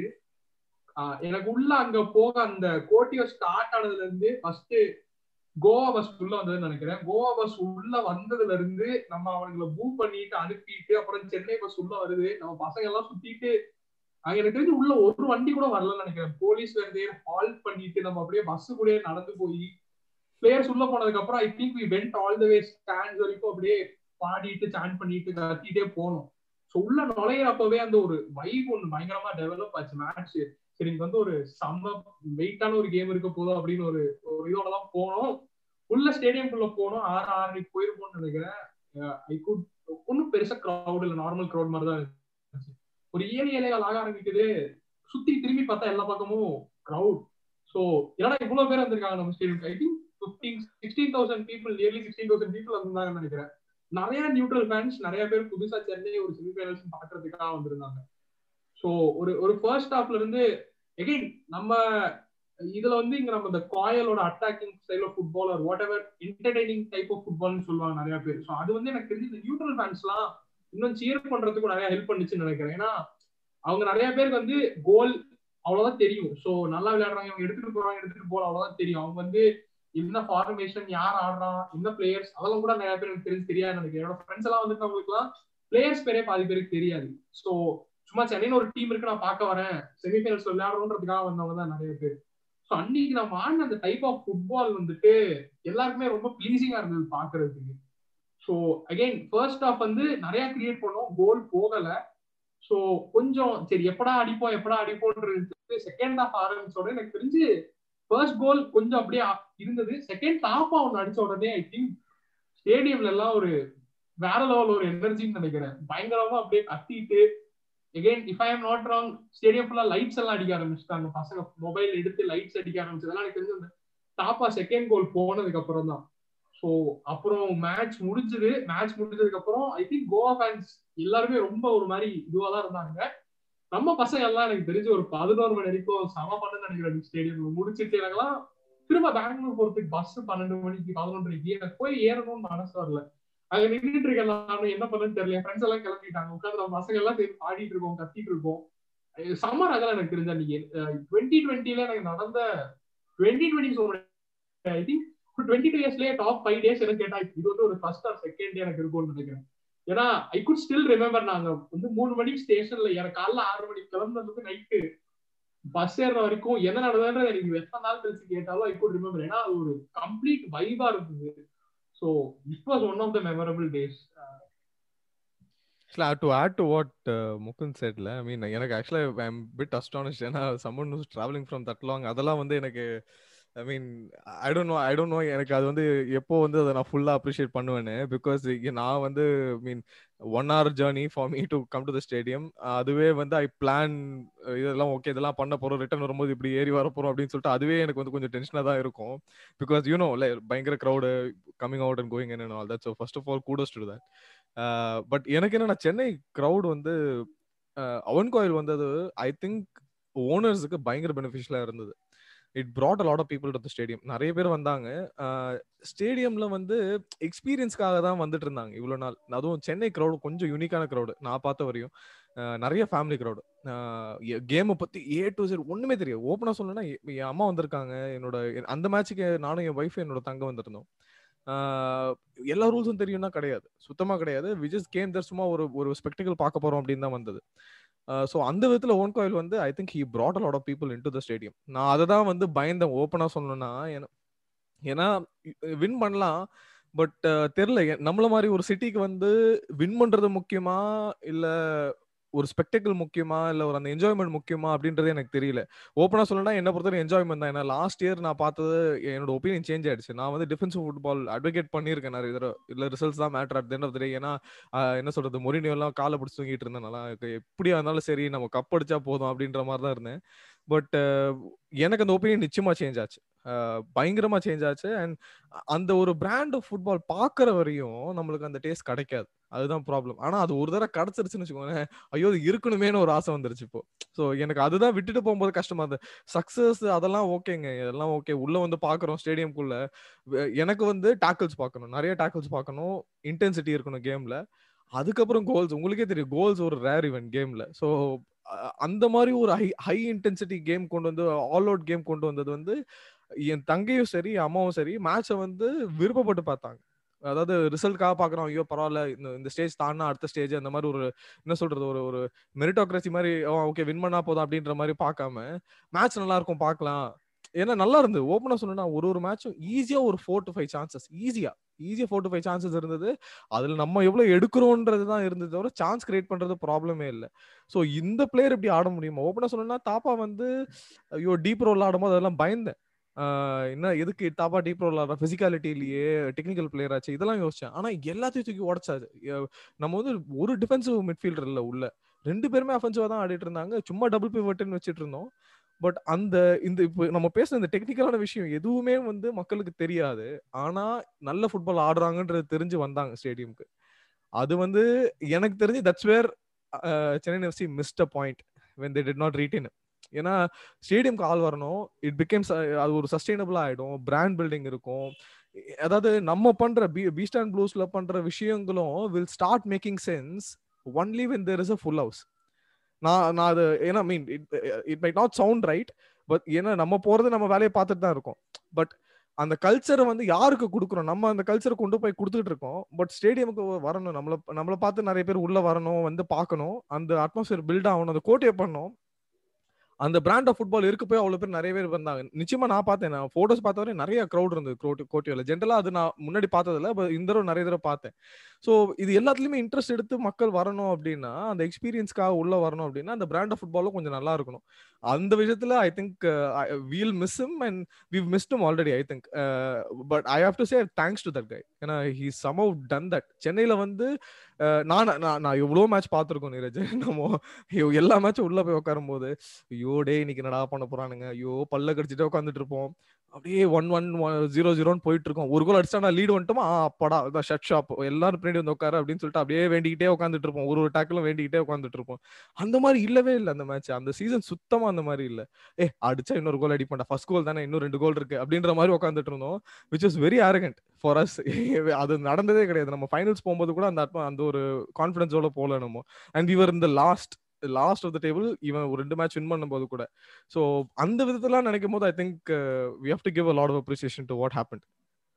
எனக்கு உள்ள அங்க போக அந்த கோட்டியோ ஸ்டார்ட் ஆனதுல இருந்து ஃபர்ஸ்ட் கோவா பஸ் உள்ள வந்ததுன்னு நினைக்கிறேன் கோவா பஸ் உள்ள வந்ததுல இருந்து நம்ம அவங்களை மூவ் பண்ணிட்டு அனுப்பிட்டு அப்புறம் சென்னை பஸ் உள்ள வருது நம்ம பசங்க எல்லாம் சுத்திட்டு அங்க எனக்கு தெரிஞ்சு உள்ள ஒரு வண்டி கூட வரலன்னு நினைக்கிறேன் போலீஸ் வருது ஹால்ட் பண்ணிட்டு நம்ம அப்படியே பஸ் கூட நடந்து போய் பிளேயர்ஸ் உள்ள போனதுக்கு அப்புறம் I think we went all the way stand வரைக்கும் அப்படியே பாடிட்டு சாண்ட் பண்ணிட்டு கத்திட்டே போனோம் ஸோ உள்ள நுழையிறப்பவே அந்த ஒரு வைப் ஒன்று பயங்கரமா டெவலப் ஆச்சு மேட்ச் சரி இங்க வந்து ஒரு செம்ம வெயிட்டான ஒரு கேம் இருக்க போதும் அப்படின்னு ஒரு ஒரு இதோட தான் போனோம் உள்ள ஸ்டேடியம்குள்ள போனோம் ஆறு ஆறரைக்கு போயிருப்போம்னு நினைக்கிறேன் ஐ குட் ஒன்றும் பெருசா க்ரௌட் இல்லை நார்மல் க்ரௌட் மாதிரி தான் இருந்துச்சு ஒரு ஏழு ஏழைகள் ஆக ஆரம்பிக்குது சுத்தி திரும்பி பார்த்தா எல்லா பக்கமும் க்ரௌட் ஸோ என்னடா இவ்வளவு பேர் வந்திருக்காங்க நம்ம stadium I think fifteen sixteen thousand people nearly sixteen thousand people வந்திருந்தாங்கன்னு நினைக்கிறேன் நிறைய நியூட்ரல் ஃபேன்ஸ் நிறைய பேர் புதுசா சென்னை ஒரு செமிஃபைனல்ஸ் பாக்குறதுக்காக வந்திருந்தாங்க ஸோ ஒரு ஒரு ஃபர்ஸ்ட் ஹாஃப்ல இருந்து எகைன் நம்ம இதுல வந்து இங்க நம்ம இந்த காயலோட attacking style of football or whatever entertaining type of ஃபுட்பால்னு சொல்லுவாங்க நிறைய பேர் ஸோ அது வந்து எனக்கு தெரிஞ்சு இந்த நியூட்ரல் ஃபேன்ஸ்லாம் இன்னும் சியர் பண்றதுக்கும் நிறைய ஹெல்ப் பண்ணுச்சுன்னு நினைக்கிறேன் ஏன்னா அவங்க நிறைய பேருக்கு வந்து கோல் அவ்வளவுதான் தெரியும் ஸோ நல்லா விளையாடுறாங்க இவங்க எடுத்துட்டு போறாங்க எடுத்துட்டு போல அவ்வளவுதான் தெரியும் அவங்க வந்து என்ன ஃபார்மேஷன் யார் ஆடுறான் என்ன பிளேயர்ஸ் அதெல்லாம் கூட நிறைய பேர் எனக்கு தெரிஞ்சு தெரியாது நினைக்கிறேன் என்னோட ஃப்ரெண்ட்ஸ் எல்லாம் வந்துட்டு அவங்களுக்குலாம் பிளேயர்ஸ் பேரே பாதி பேருக்கு தெரியாது ஸோ சும்மா சென்னைன்னு ஒரு டீம் இருக்கு நான் பார்க்க வரேன் செமிஃபைனல்ஸ் விளையாடுறோன்றதுக்காக வந்தவங்க தான் நிறைய பேர் ஸோ அன்னைக்கு நம்ம ஆடின அந்த டைப் ஆஃப் ஃபுட்பால் வந்துட்டு எல்லாருக்குமே ரொம்ப ப்ளீசிங்கா இருந்தது பாக்குறதுக்கு ஸோ அகைன் ஃபர்ஸ்ட் ஆஃப் வந்து நிறைய கிரியேட் பண்ணோம் கோல் போகல ஸோ கொஞ்சம் சரி எப்படா அடிப்போம் எப்படா அடிப்போன்றது செகண்ட் ஹாஃப் ஆரம்பிச்சோட எனக்கு தெரிஞ்சு ஃபர்ஸ்ட் கோல் கொஞ்சம் அப்படியே இருந்தது செகண்ட் ஹாஃப் ஒன்று அடிச்ச உடனே ஐ திங்க் ஸ்டேடியம்ல எல்லாம் ஒரு வேற லெவல் ஒரு எனர்ஜின்னு நினைக்கிறேன் பயங்கரமா அப்படியே கத்திட்டு again if I am not wrong stadium ஃபுல்லா லைட்ஸ் எல்லாம் அடிக்க ஆரம்பிச்சிட்டாங்க பசங்க மொபைல் எடுத்து லைட்ஸ் அடிக்க ஆரம்பிச்சதெல்லாம் எனக்கு தெரிஞ்சு அந்த டாப்பா செகண்ட் கோல் போனதுக்கு அப்புறம் தான் ஸோ அப்புறம் மேட்ச் முடிஞ்சது மேட்ச் முடிஞ்சதுக்கு அப்புறம் ஐ திங்க் கோவா ஃபேன்ஸ் எல்லாருமே ரொம்ப ஒரு மாதிரி இதுவா தான் இருந்தாங்க நம்ம பசங்க எல்லாம் எனக்கு தெரிஞ்சு ஒரு பதினோரு மணி வரைக்கும் சம பண்ணு நினைக்கிறேன் ஸ்டேடியம் முடிச்சிட்டு எனக்குலாம் திரும்ப பெங்களூர் போறதுக்கு பஸ் பன்னெண்டு மணிக்கு பதினொன்றரைக்கு எனக்கு போய் ஏறணும்னு மனசு வரல அங்க நின்றுட்டு இருக்கேன் நானும் என்ன பண்ணுன்னு தெரியல ஃப்ரெண்ட்ஸ் எல்லாம் கிளம்பிட்டாங்க உட்காந்து நம்ம பசங்க எல்லாம் சேர்ந்து ஆடிட்டு இருக்கோம் கத்திட்டு இருக்கோம் சம்மர் அதெல்லாம் எனக்கு தெரிஞ்சா நீங்க டுவெண்ட்டி டுவெண்ட்டில எனக்கு நடந்த twenty twenty I think twenty two இயர்ஸ்லயே டாப் ஃபைவ் டேஸ் எனக்கு கேட்டா இது வந்து ஒரு ஃபர்ஸ்ட் ஆர் செகண்ட் டே எனக்கு இருக்கும்னு நினைக்கிறேன் ஏன்னா ஐ குட் ஸ்டில் ரிமெம்பர் நாங்க வந்து மூணு மணிக்கு ஸ்டேஷன்ல எனக்கு காலைல ஆறு மணிக்கு கிளம்புனதுக்கு நைட்டு பஸ் ஏறுற வரைக்கும் என்ன நடந்ததுன்றது எனக்கு எத்தனை நாள் கழிச்சு கேட்டாலும் ஐ குட் ரிமெம்பர் ஏன்னா அது ஒரு கம்ப்ளீட் வைபா இருந்தது so it was one of the memorable days Actually, to add to what uh, Mukund said, I mean, எனக்கு actually I'm a bit astonished ஏன்னா someone who's traveling from that long அதெல்லாம் வந்து எனக்கு I mean I don't know I don't know எனக்கு அது வந்து எப்போ வந்து அதை நான் ஃபுல்லாக அப்ரிஷியேட் பண்ணுவேன்னு பிகாஸ் நான் வந்து mean one hour journey for me to come to the stadium அதுவே வந்து ஐ பிளான் இதெல்லாம் ஓகே இதெல்லாம் பண்ண போகிறோம் ரிட்டர்ன் வரும்போது இப்படி ஏறி வர போகிறோம் அப்படின்னு சொல்லிட்டு அதுவே எனக்கு வந்து கொஞ்சம் டென்ஷனாக தான் இருக்கும் பிகாஸ் யூனோ இல்லை பயங்கர crowd coming out and going என்ன all that so first of all kudos to that but எனக்கு என்னன்னா சென்னை க்ரௌட் வந்து அவன் கோயில் வந்தது ஐ திங்க் ஓனர்ஸுக்கு பயங்கர பெனிஃபிஷியலாக இருந்தது it brought a lot of people to stadium நிறைய பேர் வந்தாங்க ஸ்டேடியம்ல வந்து எக்ஸ்பீரியன்ஸ்க்காக தான் வந்துட்டு இருந்தாங்க இவ்வளோ நாள் அதுவும் சென்னை க்ரௌடு கொஞ்சம் யூனிக்கான க்ரௌடு நான் பார்த்த வரையும் நிறைய ஃபேமிலி க்ரௌடு கேமை பத்தி ஏ டு சைடு ஒண்ணுமே தெரியும் ஓப்பனா சொல்லணும்னா என் அம்மா வந்திருக்காங்க என்னோட அந்த மேட்சுக்கு நானும் என் ஒய்ஃப் என்னோட தங்க வந்திருந்தோம் எல்லா ரூல்ஸும் தெரியும்னா கிடையாது சுத்தமா கிடையாது விஜஸ் கேம் தர் சும்மா ஒரு ஒரு ஸ்பெக்டிக்கல் பார்க்க போறோம் அப்படின்னு தான் வந்தது ஸோ அந்த விதத்தில் ஓன் கோயில் வந்து I think he brought a lot of people in to the stadium நான் அதை தான் வந்து பயந்தேன் ஓப்பனாக சொல்லணும்னா ஏன்னா வின் பண்ணலாம் பட் தெரில நம்மள மாதிரி ஒரு சிட்டிக்கு வந்து வின் பண்றது முக்கியமா இல்ல ஒரு ஸ்பெக்டக்கிள் முக்கியமா இல்ல ஒரு அந்த என்ஜாய்மெண்ட் முக்கியமா அப்படின்றது எனக்கு தெரியல ஓப்பனா சொல்லணும்னா என்ன பொறுத்தவரை என்ஜாய்மெண்ட் தான் ஏன்னா லாஸ்ட் இயர் நான் பார்த்தது என்னோட ஒப்பீனியன் சேஞ்ச் ஆயிடுச்சு நான் வந்து டிஃபென்சிவ் ஃபுட்பால் அட்வொகேட் பண்ணியிருக்கேன் நிறைய தடவை இல்ல ரிசல்ட்ஸ் தான் matter at end of day ஏன்னா என்ன சொல்றது மொரினியோ எல்லாம் காலை பிடிச்சி தூங்கிட்டு இருந்தேன் எப்படியா இருந்தாலும் சரி நம்ம கப் அடிச்சா போதும் அப்படின்ற மாதிரி தான் இருந்தேன் பட் எனக்கு அந்த ஒப்பீனியன் நிச்சயமா சேஞ்ச் ஆச்சு பயங்கரமா சேஞ்ச் ஆச்சு அண்ட் அந்த ஒரு பிராண்ட் ஆஃப் ஃபுட்பால் பாக்குற வரையும் நம்மளுக்கு அந்த டேஸ்ட் கிடைக்காது அதுதான் ப்ராப்ளம் ஆனா அது ஒரு தடவை கிடைச்சிருச்சுன்னு வச்சுக்கோங்களேன் ஐயோ அது இருக்கணுமேனு ஒரு ஆசை வந்துருச்சு இப்போ ஸோ எனக்கு அதுதான் விட்டுட்டு போகும்போது கஷ்டமா இருந்தது சக்சஸ் அதெல்லாம் ஓகேங்க இதெல்லாம் ஓகே உள்ள வந்து பாக்குறோம் ஸ்டேடியம்குள்ள எனக்கு வந்து டேக்கிள்ஸ் பார்க்கணும் நிறைய டேக்கிள்ஸ் பார்க்கணும் இன்டென்சிட்டி இருக்கணும் கேம்ல அதுக்கப்புறம் கோல்ஸ் உங்களுக்கே தெரியும் கோல்ஸ் ஒரு ரேர் இவன் கேம்ல ஸோ அந்த மாதிரி ஒரு ஹை ஹை இன்டென்சிட்டி கேம் கொண்டு வந்து ஆல் அவுட் கேம் கொண்டு வந்தது வந்து என் தங்கையும் சரி அம்மாவும் சரி மேட்சை வந்து விருப்பப்பட்டு பார்த்தாங்க அதாவது ரிசல்ட்காக பாக்குறோம் ஐயோ பரவாயில்ல இந்த இந்த ஸ்டேஜ் தாண்டா அடுத்த ஸ்டேஜ் அந்த மாதிரி ஒரு என்ன சொல்றது ஒரு ஒரு மெரிட்டோக்ரஸி மாதிரி ஓகே வின் பண்ணா போதும் அப்படின்ற மாதிரி பார்க்காம மேட்ச் நல்லா இருக்கும் பார்க்கலாம் ஏன்னா நல்லா இருந்தது ஓப்பனா சொல்லணும்னா ஒரு ஒரு மேட்சும் ஈஸியா ஒரு ஃபோர் டு ஃபைவ் சான்சஸ் ஈஸியா ஈஸியா ஃபோர் டு ஃபைவ் சான்சஸ் இருந்தது அதுல நம்ம எவ்வளவு எடுக்கிறோன்றது தான் இருந்தது தவிர சான்ஸ் கிரியேட் பண்றது ப்ராப்ளமே இல்லை ஸோ இந்த பிளேயர் இப்படி ஆட முடியுமா ஓப்பனா சொல்லணும்னா தாப்பா வந்து ஐயோ டீப் ரோல் ஆடும்போது அதெல்லாம் பயந்தேன் ஆஹ் என்ன எதுக்கு தாப்பா டீப் ரோல் ஆடுற பிசிக்காலிட்டிலேயே டெக்னிக்கல் பிளேயர் ஆச்சு இதெல்லாம் யோசிச்சேன் ஆனா எல்லாத்தையும் தூக்கி உடச்சாது நம்ம வந்து ஒரு டிஃபென்சிவ் மிட்ஃபீல்டர் இல்ல உள்ள ரெண்டு பேருமே அஃபென்சிவா தான் ஆடிட்டு இருந்தாங்க சும்மா டபுள் பிவட்னு வச்சுட்டு இருந்தோம் பட் அந்த இந்த இப்போ நம்ம பேசுற இந்த டெக்னிக்கலான விஷயம் எதுவுமே வந்து மக்களுக்கு தெரியாது ஆனா நல்ல ஃபுட்பால் ஆடுறாங்கன்றது தெரிஞ்சு வந்தாங்க ஸ்டேடியம்க்கு அது வந்து எனக்கு தெரிஞ்சு that's where Chennai FC missed a point when they did not retain ஏன்னா ஸ்டேடியம்க்கு ஆள் வரணும் இட் பிகேம்ஸ் அது ஒரு சஸ்டைனபிளா ஆயிடும் பிராண்ட் பில்டிங் இருக்கும் அதாவது நம்ம பண்ற பி பீஸ்ட் அண்ட் ப்ளூஸ்ல பண்ற விஷயங்களும் will start making sense only when there is a full house நான் நான் அது ஏன்னா mean it it might not sound right but ஏன்னா நம்ம போறது நம்ம வேலையை பார்த்துட்டு தான் இருக்கோம் பட் அந்த கல்ச்சரை வந்து யாருக்கு கொடுக்குறோம் நம்ம அந்த கல்ச்சரை கொண்டு போய் கொடுத்துட்டு இருக்கோம் பட் ஸ்டேடியமுக்கு வரணும் நம்மள நம்மளை பார்த்து நிறைய பேர் உள்ள வரணும் வந்து பார்க்கணும் அந்த அட்மாஸ்பியர் பில்ட் ஆகணும் அந்த கோட்டையை பண்ணணும் அந்த பிராண்ட் ஆஃப் ஃபுட்பால் இருக்கு போய் அவ்வளவு பேர் நிறைய பேர் வந்தாங்க நிச்சயமா நான் பார்த்தேன் நான் போட்டோஸ் பார்த்தவரை நிறைய க்ரௌட் இருந்தது கோட்டி கோட்டியோல ஜென்ரலா அது நான் முன்னாடி பார்த்ததில்ல பட் இந்த தடவை நிறைய தடவை பார்த்தேன் ஸோ இது எல்லாத்துலயுமே இன்ட்ரெஸ்ட் எடுத்து மக்கள் வரணும் அப்படின்னா அந்த எக்ஸ்பீரியன்ஸ்க்காக உள்ள வரணும் அப்படின்னா அந்த பிராண்ட் ஆஃப் ஃபுட்பாலும் கொஞ்சம் நல்லா இருக்கணும் அந்த விஷயத்துல I think we'll miss him and we மிஸ்டும் already I think but I have to say thanks to that guy ஏன்னா he some out done that சென்னையில வந்து நான் நான் எவ்வளோ மேட்ச் பார்த்துருக்கோம் நீரஜ் நம்ம எல்லா மேட்சும் உள்ள போய் உட்காரும் போது ஐயோ டே இன்னைக்கு என்னடா பண்ண போறானுங்க ஐயோ பல்ல கடிச்சிட்டு உட்காந்துட்டு இருப்போம் அப்படியே ஒன் ஒன் ஜீரோ ஜீரோன்னு போயிட்டு இருக்கோம் ஒரு கோல் அடிச்சா நான் லீடு வந்துட்டோமா அப்படா அதான் ஷட் ஷாப் எல்லாரும் பின்னாடி வந்து உட்காரு அப்படின்னு சொல்லிட்டு அப்படியே வேண்டிக்கிட்டே உட்காந்துட்டு இருப்போம் ஒரு ஒரு டேக்கிலும் வேண்டிக்கிட்டே உட்காந்துட்டு இருப்போம் அந்த மாதிரி இல்லவே இல்லை அந்த மேட்ச் அந்த சீசன் சுத்தமா அந்த மாதிரி இல்லை ஏ அடிச்சா இன்னொரு கோல் அடிப்பா ஃபர்ஸ்ட் கோல் தானே இன்னும் ரெண்டு கோல் இருக்கு அப்படின்ற மாதிரி உட்காந்துட்டு இருந்தோம் which is very arrogant for us அது நடந்ததே கிடையாது நம்ம ஃபைனல்ஸ் போகும்போது கூட அந்த அந்த ஒரு கான்ஃபிடன்ஸோட போல நம்ம அண்ட் விவர் இந்த last last of the table இவன் ஒரு ரெண்டு மேட்ச் வின் பண்ணும்போது கூட ஸோ அந்த விதத்தெல்லாம் நினைக்கும் போது I think we have to give a lot of appreciation to what happen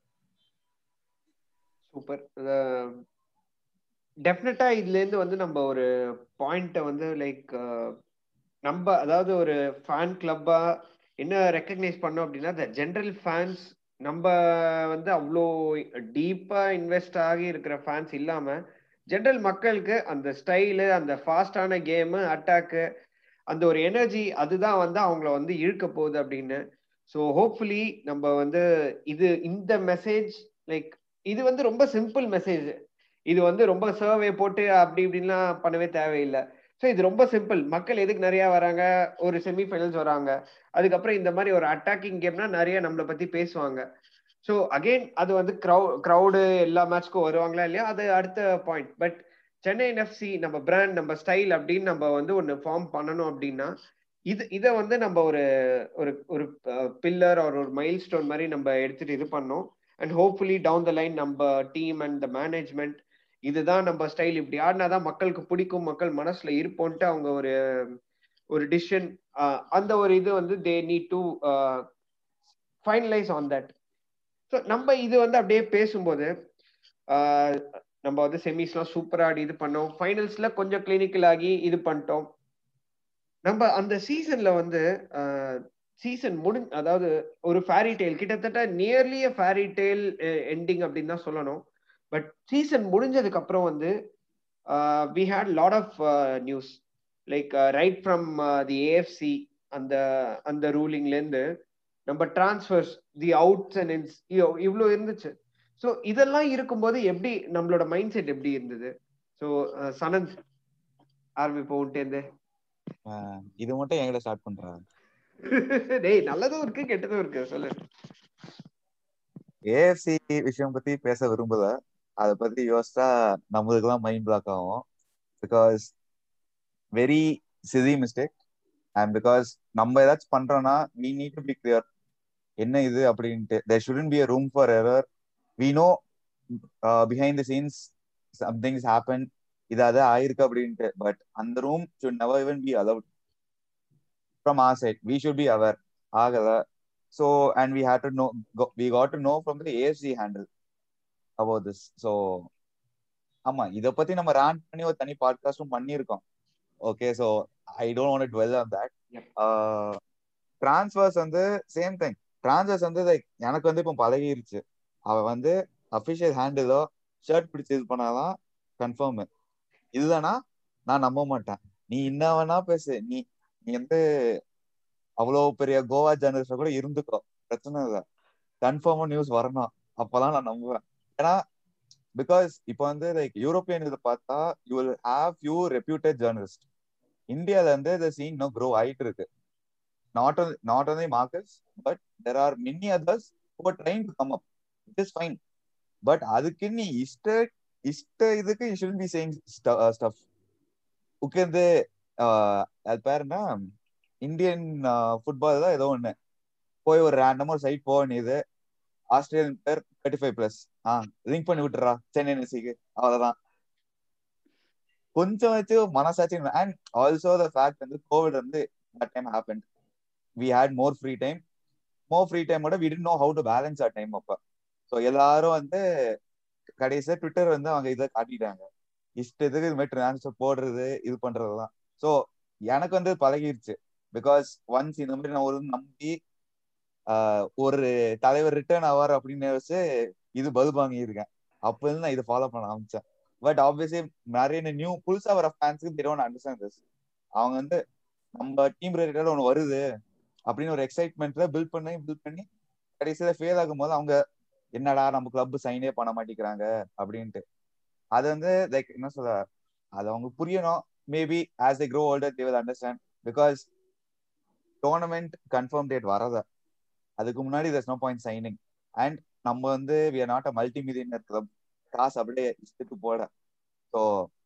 super டெஃபினட்டா இதுல இருந்து வந்து நம்ம ஒரு பாயிண்ட்டை வந்து லைக் நம்ம அதாவது ஒரு ஃபேன் கிளப்பா என்ன ரெக்கக்னைஸ் பண்ணோம் அப்படின்னா த ஜென்ரல் ஃபேன்ஸ் நம்ம வந்து அவ்வளோ டீப்பா இன்வெஸ்ட் ஆகி இருக்கிற ஃபேன்ஸ் இல்லாம ஜென்ரல் மக்களுக்கு அந்த ஸ்டைலு அந்த ஃபாஸ்டான கேமு அட்டாக்கு அந்த ஒரு எனர்ஜி அதுதான் வந்து அவங்கள வந்து இழுக்க போகுது அப்படின்னு ஸோ ஹோப்ஃபுல்லி நம்ம வந்து இது இந்த மெசேஜ் லைக் இது வந்து ரொம்ப சிம்பிள் மெசேஜ் இது வந்து ரொம்ப சர்வே போட்டு அப்படி இப்படின்லாம் பண்ணவே தேவையில்லை ஸோ இது ரொம்ப சிம்பிள் மக்கள் எதுக்கு நிறைய வராங்க ஒரு செமிஃபைனல்ஸ் வராங்க அதுக்கப்புறம் இந்த மாதிரி ஒரு அட்டாக்கிங் கேம்னா நிறைய நம்மளை பத்தி பேசுவாங்க ஸோ அகெயின் அது வந்து க்ரௌ க்ரௌடு எல்லா மேட்ச்க்கும் வருவாங்களா இல்லையா அது அடுத்த பாயிண்ட் பட் சென்னை எஃப்சி நம்ம பிராண்ட் நம்ம ஸ்டைல் அப்படின்னு நம்ம வந்து ஒன்று ஃபார்ம் பண்ணணும் அப்படின்னா இது இதை வந்து நம்ம ஒரு ஒரு ஒரு பில்லர் ஒரு ஒரு மைல் ஸ்டோன் மாதிரி நம்ம எடுத்துட்டு இது பண்ணோம் and hopefully down the line நம்ம டீம் அண்ட் த மேனேஜ்மெண்ட் இதுதான் நம்ம ஸ்டைல் இப்படி ஆடினாதான் மக்களுக்கு பிடிக்கும் மக்கள் மனசுல இருப்போன்ட்டு அவங்க ஒரு ஒரு டிசிஷன் அந்த ஒரு இது வந்து they need to finalise on that so நம்ம இது வந்து அப்படியே பேசும்போது நம்ம வந்து செமிஸ்லாம் சூப்பரா ஆடி இது பண்ணோம் ஃபைனல்ஸ்ல கொஞ்சம் கிளினிக்கல் ஆகி இது பண்ணிட்டோம் நம்ம அந்த சீசன்ல வந்து சீசன் முடி அதாவது ஒரு ஃபேரி டெய்ல் கிட்டத்தட்ட நியர்லி ஃபேரி டெய்ல் எண்டிங் அப்படின்னு தான் சொல்லணும் பட் சீசன் முடிஞ்சதுக்கு அப்புறம் வந்து we had lot of news like right from the AFC அந்த அந்த ரூலிங்லேருந்து நம்ம டிரான்ஸ்ஃபர்ஸ் தி அவுட்ஸ் அண்ட் இன்ஸ் இவ்வளோ இருந்துச்சு ஸோ இதெல்லாம் இருக்கும்போது எப்படி நம்மளோட மைண்ட் செட் எப்படி இருந்தது ஸோ சனந்த் ஆர்மி போன்ட்டேந்து இது மட்டும் என்கிட்ட ஸ்டார்ட் பண்றாங்க டேய் நல்லதும் இருக்கு கெட்டதும் இருக்கு சொல்லு ஏஎஃப்சி விஷயம் பத்தி பேச விரும்புத அதை பத்தி யோசிச்சா நம்மளுக்குலாம் மைண்ட் பிளாக் ஆகும் பிகாஸ் வெரி சிதி மிஸ்டேக் அண்ட் பிகாஸ் நம்ம ஏதாச்சும் பண்றோம்னா we need to be clear என்ன இது அப்படின்ட்டு there shouldn't be a room for error we know behind the scenes somethings happen இது அது ஆயிருக்கு அப்படின்ட்டு பட் அந்த room should never even be allowed from our side we should be our ஆகல so and we had to know we got to know from the AFC handle about this so ஆமா இதை பத்தி நம்ம rent பண்ணி ஒரு தனி பாட்காஸ்டும் பண்ணியிருக்கோம் okay so I don't want to dwell on that transfers வந்து சேம் திங் டிரான்ஸ்ஃபர்ஸ் வந்து லைக் எனக்கு வந்து இப்போ பழகிருச்சு அவ வந்து அபிஷியல் ஹேண்டிலோ ஷர்ட் பிடிச்சி இது பண்ணாதான் கன்ஃபார்ம் இதுதானா நான் நம்ப மாட்டேன் நீ என்ன வேணா பேசு நீ நீ வந்து அவ்வளவு பெரிய கோவா ஜேர்னலிஸ்ட கூட இருந்துக்கோ பிரச்சனை இல்லை கன்ஃபார்மா நியூஸ் வரணும் அப்பதான் நான் நம்புவேன் ஏன்னா பிகாஸ் இப்போ வந்து லைக் யூரோப்பியன் இதை பார்த்தா you will have you reputed journalist இந்தியால இருந்து இந்த சீன் நோ க்ரோ ஆயிட்டு இருக்கு not not only Marcus but there are many others who trying to come up it is fine but அதுக்கு நீ இஷ்ட இஷ்ட இதுக்கு you should be saying stuff உட்கார்ந்து அது பேர் என்ன இந்தியன் ஃபுட்பால் தான் ஏதோ ஒண்ணு போய் ஒரு ரேண்டமா ஒரு சைட் போக வேண்டியது ஆஸ்திரேலியன் பேர் தேர்ட்டி ஃபைவ் பிளஸ் ஆ லிங்க் பண்ணி விட்டுறா சென்னை என்எஸ்சிக்கு அவ்வளவுதான் கொஞ்சம் வச்சு மனசாட்சி அண்ட் ஆல்சோ த ஃபேக்ட் வந்து கோவிட் வந்து that time happen we had more free time more free டைமோட we tend know how to balance our time அப்ப ஸோ எல்லாரும் வந்து கடைசியா ட்விட்டர் வந்து அவங்க இதை காட்டிட்டாங்க இஷ்டத்துக்கு இது மாதிரி டிரான்ஸ்ஃபர் போடுறது இது பண்றதுதான் ஸோ எனக்கு வந்து பழகிருச்சு பிகாஸ் ஒன்ஸ் இந்த மாதிரி நான் ஒரு நம்பி ஒரு தலைவர் ரிட்டர்ன் ஆவார் அப்படின்னு வச்சு இது பல்ப் வாங்கியிருக்கேன் அப்ப இருந்து நான் இதை ஃபாலோ பண்ண ஆரம்பிச்சேன் பட் ஆப்வியஸ்லி நிறைய நியூ புதுசா வர ஃபேன்ஸுக்கு தெரியும் அண்டர்ஸ்டாண்ட் திஸ் அவங்க வந்து நம்ம டீம் ரிலேட்டட் ஒன்று வருது அப்படின்னு ஒரு எக்ஸைட்மெண்ட்ல பில்ட் பண்ணி பில்ட் பண்ணி கடைசியில ஃபெயில் ஆகும் போது அவங்க என்னடா நம்ம கிளப் சைனே பண்ண மாட்டேங்கிறாங்க அப்படின்ட்டு அது வந்து லைக் என்ன சொல்ல அது அவங்க புரியணும் maybe as a grow older they will understand because tournament confirm date வரத அதுக்கு முன்னாடி thus no point signing and நம்ம வந்து we are not a multi millionaire club காசு அப்படியே இஷ்டத்துக்கு போட ஸோ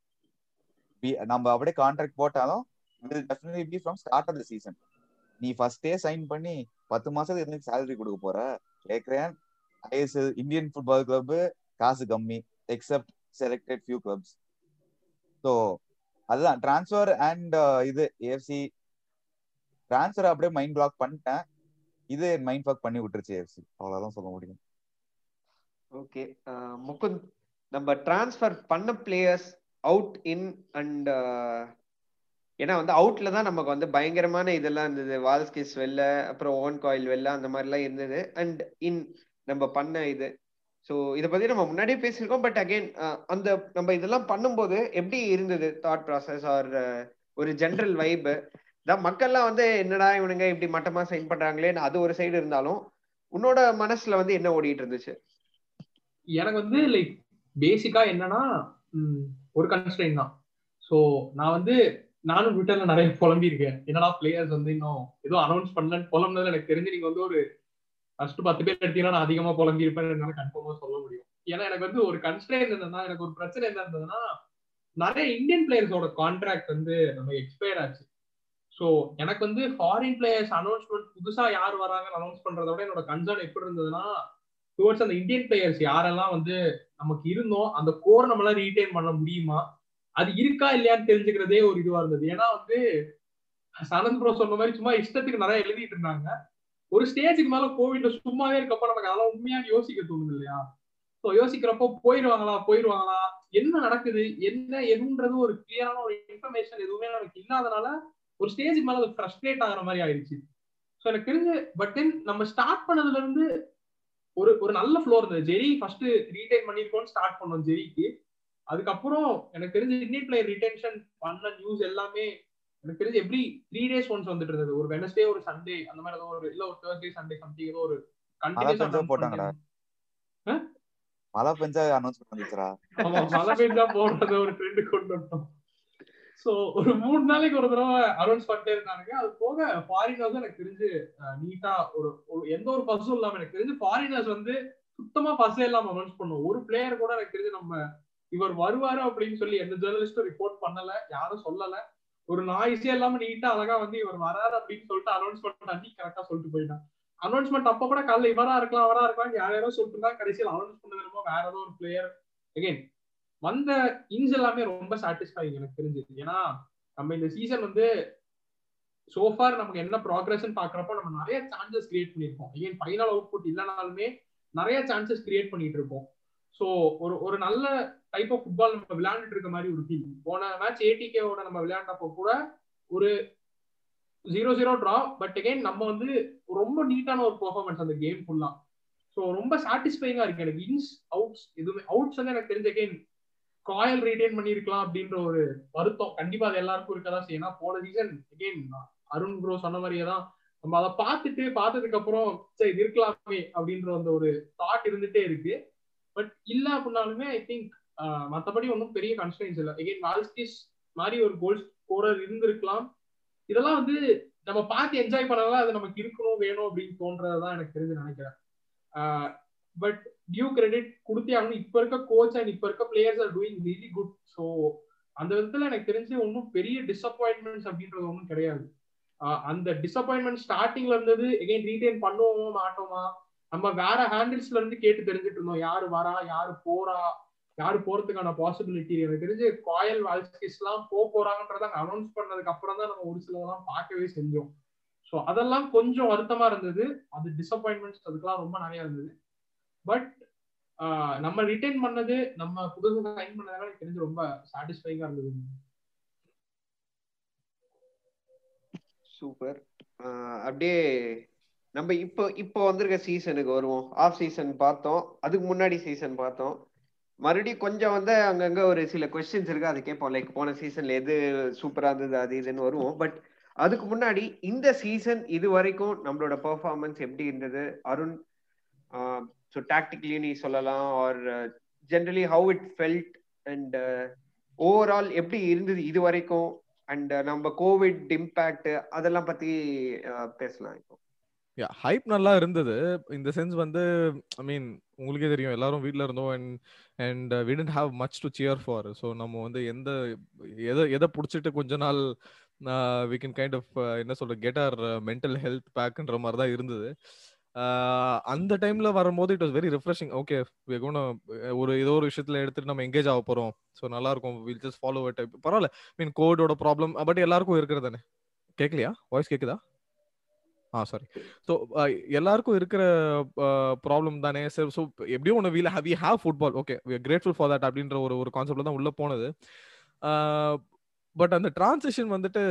நம்ம அப்படியே கான்ட்ராக்ட் போட்டாலும் will definitely be from start of the season நீ ஃபர்ஸ்டே சைன் பண்ணி பத்து மாசத்துக்கு எதுக்கு சேலரி கொடுக்க போற கேட்கிறேன் ஐஎஸ்எல் இந்தியன் ஃபுட்பால் கிளப் காசு கம்மி except selected few clubs so அதுதான் டிரான்ஸ்ஃபர் அண்ட் இது ஏஎஃப்சி டிரான்ஸ்ஃபர் அப்படியே மைண்ட் பிளாக் பண்ணிட்டேன் இது மைண்ட் பிளாக் பண்ணி விட்டுருச்சு ஏஎஃப்சி அவ்வளவுதான் சொல்ல முடியும் ஓகே முகுந்த் நம்ம டிரான்ஸ்ஃபர் பண்ண பிளேயர்ஸ் அவுட் இன் அண்ட் ஏன்னா வந்து அவுட்ல தான் நமக்கு வந்து பயங்கரமான இதெல்லாம் இருந்தது வால்ஸ்கிஸ் வெளில அப்புறம் ஓன் காயில் வெளில அந்த மாதிரிலாம் இருந்தது அண்ட் இன் நம்ம பண்ண இது ஸோ இதை பத்தி நம்ம முன்னாடியே பேசியிருக்கோம் பட் அகைன் அந்த நம்ம இதெல்லாம் பண்ணும்போது எப்படி இருந்தது தாட் ப்ராசஸ் ஆர் ஒரு ஜென்ரல் வைப்பு தான் மக்கள்லாம் வந்து என்னடா இவனுங்க இப்படி மட்டமா சைன் பண்றாங்களேன்னு அது ஒரு சைடு இருந்தாலும் உன்னோட மனசுல வந்து என்ன ஓடிட்டு இருந்துச்சு எனக்கு வந்து லைக் பேசிக்கா என்னன்னா ஒரு கன்ஸ்ட்ரெயின் தான் ஸோ நான் வந்து நானும் ட்விட்டர்ல நிறைய புலம்பியிருக்கேன் என்னடா பிளேயர்ஸ் வந்து இன்னும் ஏதோ அனௌன்ஸ் பண்ணலன்னு புலம்புனது எனக்கு தெரிஞ்சு நீங்க வந்து ஒரு ஃபர்ஸ்ட் பத்து பேர் எடுத்தீங்கன்னா நான் அதிகமா புலம்பி இருப்பேன் என்னால கன்ஃபார்மா சொல்ல முடியும் ஏன்னா எனக்கு வந்து ஒரு கன்ஸ்ட்ரெயின் என்னன்னா எனக்கு ஒரு பிரச்சனை என்ன இருந்ததுன்னா நிறைய இந்தியன் பிளேயர்ஸோட கான்ட்ராக்ட் வந்து நம்ம எக்ஸ்பயர் ஆச்சு ஸோ எனக்கு வந்து ஃபாரின் பிளேயர்ஸ் அனௌன்ஸ்மெண்ட் புதுசா யார் வராங்கன்னு அனௌன்ஸ் பண்றத விட என்னோட கன்சர்ன் எப்படி இருந்ததுன்னா டுவர்ட்ஸ் அந்த இந்தியன் பிளேயர்ஸ் யாரெல்லாம் வந்து நமக்கு இருந்தோம் அந்த கோர் நம்மளால ரீடைன் பண்ண முடியுமா அது இருக்கா இல்லையான்னு தெரிஞ்சுக்கிறதே ஒரு இதுவா இருந்தது ஏன்னா வந்து சனந்த் ப்ரோ சொன்ன மாதிரி சும்மா இஷ்டத்துக்கு நிறைய எழுதிட்டு இருந்தாங்க ஒரு ஸ்டேஜுக்கு மேல கோவிட்ல சும்மாவே இருக்கப்ப நமக்கு அதெல்லாம் உண்மையா யோசிக்க தோணுது இல்லையா ஸோ யோசிக்கிறப்போ போயிடுவாங்களா போயிடுவாங்களா என்ன நடக்குது என்ன எதுன்றது ஒரு கிளியரான ஒரு இன்ஃபர்மேஷன் எதுவுமே நமக்கு இல்லாதனால ஒரு ஸ்டேஜுக்கு மேல அது ஃப்ரஸ்ட்ரேட் ஆகிற மாதிரி ஆயிடுச்சு ஸோ எனக்கு தெரிஞ்சு பட் தென் நம்ம ஸ்டார்ட் பண்ணதுல இருந்து ஒரு ஒரு நல்ல ஃப்ளோர் இருந்தது ஜெரி ஃபர்ஸ்ட் ரீடைன் பண்ணிருக்கோம்னு ஸ்டார்ட் பண்ணோம் ஜெரிக்கு அதுக்கப்புறம் எனக்கு தெரிஞ்சு இந்தியன் பிளேயர் ரிட்டென்ஷன் பண்ண நியூஸ் எல்லாமே எனக்கு தெரிஞ்சு எவ்ரி த்ரீ டேஸ் ஒன்ஸ் வந்துட்டு இருந்தது ஒரு வெனஸ்டே ஒரு சண்டே அந்த மாதிரி ஏதோ ஒரு இல்ல ஒரு தேர்ஸ்டே சண்டே சம்திங் ஏதோ ஒரு கண்டினியூஸா போட்டாங்கடா மழை பெஞ்சா அனௌன்ஸ் பண்ணிச்சுரா ஆமா மழை பெஞ்சா போடுறது ஒரு ட்ரெண்ட் கொண்டு வந்துட்டோம் சோ ஒரு மூணு நாளைக்கு ஒரு தடவை அனௌன்ஸ் பண்ணிட்டே இருந்தானுங்க அது போக ஃபாரினர்ஸ் எனக்கு தெரிஞ்சு நீட்டா ஒரு எந்த ஒரு பஸ்ஸும் இல்லாம எனக்கு தெரிஞ்சு ஃபாரினர்ஸ் வந்து சுத்தமா பஸ்ஸே இல்லாம அனௌன்ஸ் பண்ணும் ஒரு பிளேயர் கூட எனக்கு தெரிஞ்சு நம்ம இவர் வருவாரு அப்படின்னு சொல்லி எந்த ஜேர்னலிஸ்டும் ரிப்போர்ட் பண்ணல யாரும் சொல்லல ஒரு நாய்ஸே இல்லாம நீட்டா அழகா வந்து இவர் வராரு அப்படின்னு சொல்லிட்டு அனௌன்ஸ்மெண்ட் பண்ணி கரெக்டா சொல்லிட்டு போயிட்டான் அனௌன்ஸ்மெண்ட் அப்ப கூட காலைல இவரா இருக்கலாம் அவரா இருக்கலாம் யார் யாரோ சொல்லிட்டு இருந்தா கடைசியில் அனௌன்ஸ் பண்ணது வேற ஏதோ ஒரு பிளேயர் அகைன் வந்த இன்ஸ் எல்லாமே ரொம்ப சாட்டிஸ்ஃபைங் எனக்கு தெரிஞ்சது ஏன்னா நம்ம இந்த சீசன் வந்து சோஃபார் நமக்கு என்ன ப்ராக்ரஸ் பாக்குறப்போ நம்ம நிறைய சான்சஸ் கிரியேட் பண்ணிருக்கோம் அகைன் ஃபைனல் அவுட் புட் இல்லைனாலுமே நிறைய சான்சஸ் கிரியேட் பண்ணிட்டு இருக்கோம் ஸோ ஒரு ஒரு நல்ல டைப் ஆஃப் ஃபுட்பால் நம்ம விளையாண்டுட்டு இருக்க மாதிரி ஒரு ஃபீல் போன மேட்ச் ஏடிகேவோட நம்ம விளையாண்டப்போ கூட ஒரு zero zero draw but again நம்ம வந்து ரொம்ப நீட்டான ஒரு பெர்ஃபார்மன்ஸ் அந்த கேம் ஃபுல்லா ஸோ ரொம்ப சாட்டிஸ்ஃபைங்கா இருக்கு எனக்கு இன்ஸ் அவுட்ஸ் எதுவுமே அவுட்ஸ் வந்து எனக்கு தெரிஞ்ச அகைன் காயல் ரீடைன் பண்ணிருக்கலாம் அப்படின்ற ஒரு வருத்தம் கண்டிப்பா அது எல்லாருக்கும் இருக்கதான் செய்யும் ஏன்னா போன சீசன் அகைன் அருண் ப்ரோ சொன்ன மாதிரியே தான் நம்ம அதை பார்த்துட்டு பார்த்ததுக்கு அப்புறம் சரி இது இருக்கலாமே அப்படின்ற அந்த ஒரு தாட் இருந்துட்டே இருக்கு பட் இல்ல அப்படின்னாலுமே ஐ திங்க் மற்றபடி ஒன்றும் பெரிய கன்ஸ்டன்ஸ் இல்லை எகைன் வால்ஸ்கிஸ் மாதிரி ஒரு கோல் ஸ்கோரர் இருந்திருக்கலாம் இதெல்லாம் வந்து நம்ம பார்த்து என்ஜாய் பண்ணலாம் அது நமக்கு இருக்கணும் வேணும் அப்படின்னு தோன்றதான் எனக்கு தெரிஞ்சு நினைக்கிறேன் பட் டியூ கிரெடிட் கொடுத்தே ஆகணும் இப்ப இருக்க கோச் அண்ட் இப்ப இருக்க players are doing really good so அந்த விதத்துல எனக்கு தெரிஞ்சு ஒன்றும் பெரிய டிசப்பாயின்மெண்ட்ஸ் அப்படின்றது ஒன்றும் கிடையாது அந்த டிசப்பாயின்மெண்ட் ஸ்டார்டிங்ல இருந்தது எகைன் ரீடைன் பண்ணுவோமா மாட்டோமா நம்ம வேற ஹேண்டில்ஸ்ல இருந்து கேட்டு தெரிஞ்சுட்டு இருந்தோம் யாரு வரா யாரு போறா யாரு போறதுக்கான பாசிபிலிட்டி எனக்கு தெரிஞ்சு காயல் வால்ஸ்கிஸ் எல்லாம் போக போறாங்கன்றத அனௌன்ஸ் பண்ணதுக்கு அப்புறம் தான் நம்ம ஒரு சிலதெல்லாம் பார்க்கவே செஞ்சோம் ஸோ அதெல்லாம் கொஞ்சம் வருத்தமா இருந்தது அது டிசப்பாயின்மெண்ட்ஸ் அதுக்கெல்லாம் ரொம்ப நிறைய இருந்தது பட் நம்ம ரிட்டைன் பண்ணது நம்ம புதுசாக சைன் பண்ணதால எனக்கு தெரிஞ்சு ரொம்ப சாட்டிஸ்ஃபைங்கா இருந்தது சூப்பர் அப்படியே நம்ம இப்போ இப்போ வந்திருக்க சீசனுக்கு வருவோம் ஆஃப் சீசன் பார்த்தோம் அதுக்கு முன்னாடி சீசன் பார்த்தோம் மறுபடியும் கொஞ்சம் வந்து அங்கங்க ஒரு சில கொஸ்டின்ஸ் இருக்கு அது கேட்போம் லைக் போன சீசன்ல எது சூப்பரா இருந்தது அது இதுன்னு வருவோம் பட் அதுக்கு முன்னாடி இந்த சீசன் இது வரைக்கும் நம்மளோட பெர்ஃபார்மன்ஸ் எப்படி இருந்தது அருண் ஸோ டாக்டிக்கலி நீ சொல்லலாம் or generally how it felt and overall எப்படி இருந்தது இது வரைக்கும் அண்ட் நம்ம கோவிட் இம்பேக்ட் அதெல்லாம் பத்தி பேசலாம் இப்போ யா ஹைப் நல்லா இருந்தது இந்த சென்ஸ் வந்து ஐ மீன் உங்களுக்கே தெரியும் எல்லாரும் வீட்டில் இருந்தோம் and and we tend have much to cheer for so நம்ம வந்து எந்த எதை எதை பிடிச்சிட்டு கொஞ்ச நாள் வி கேன் கைண்ட் ஆஃப் என்ன சொல்ற கெட் ஆர் மென்டல் ஹெல்த் பேக்குன்ற மாதிரி தான் இருந்தது அந்த டைம்ல வரும்போது it was very refreshing okay ஒரு ஏதோ ஒரு விஷயத்துல எடுத்துட்டு நம்ம எங்கேஜ் ஆக போறோம் ஸோ நல்லா இருக்கும் வில் ஜஸ்ட் ஃபாலோ இட் பரவாயில்ல மீன் கோவிடோட ப்ராப்ளம் பட் எல்லாருக்கும் இருக்கிறது தானே கேட்கலையா வாய்ஸ் கேக்குதா ஆ சாரி ஸோ எல்லாருக்கும் இருக்கிற ப்ராப்ளம் தானே சார் ஸோ எப்படியும் ஒன்று we'll how we have football okay we grateful for that அப்படின்ற ஒரு ஒரு கான்செப்ட்ல தான் உள்ள போனது பட் அந்த டிரான்சிஷன் வந்துட்டு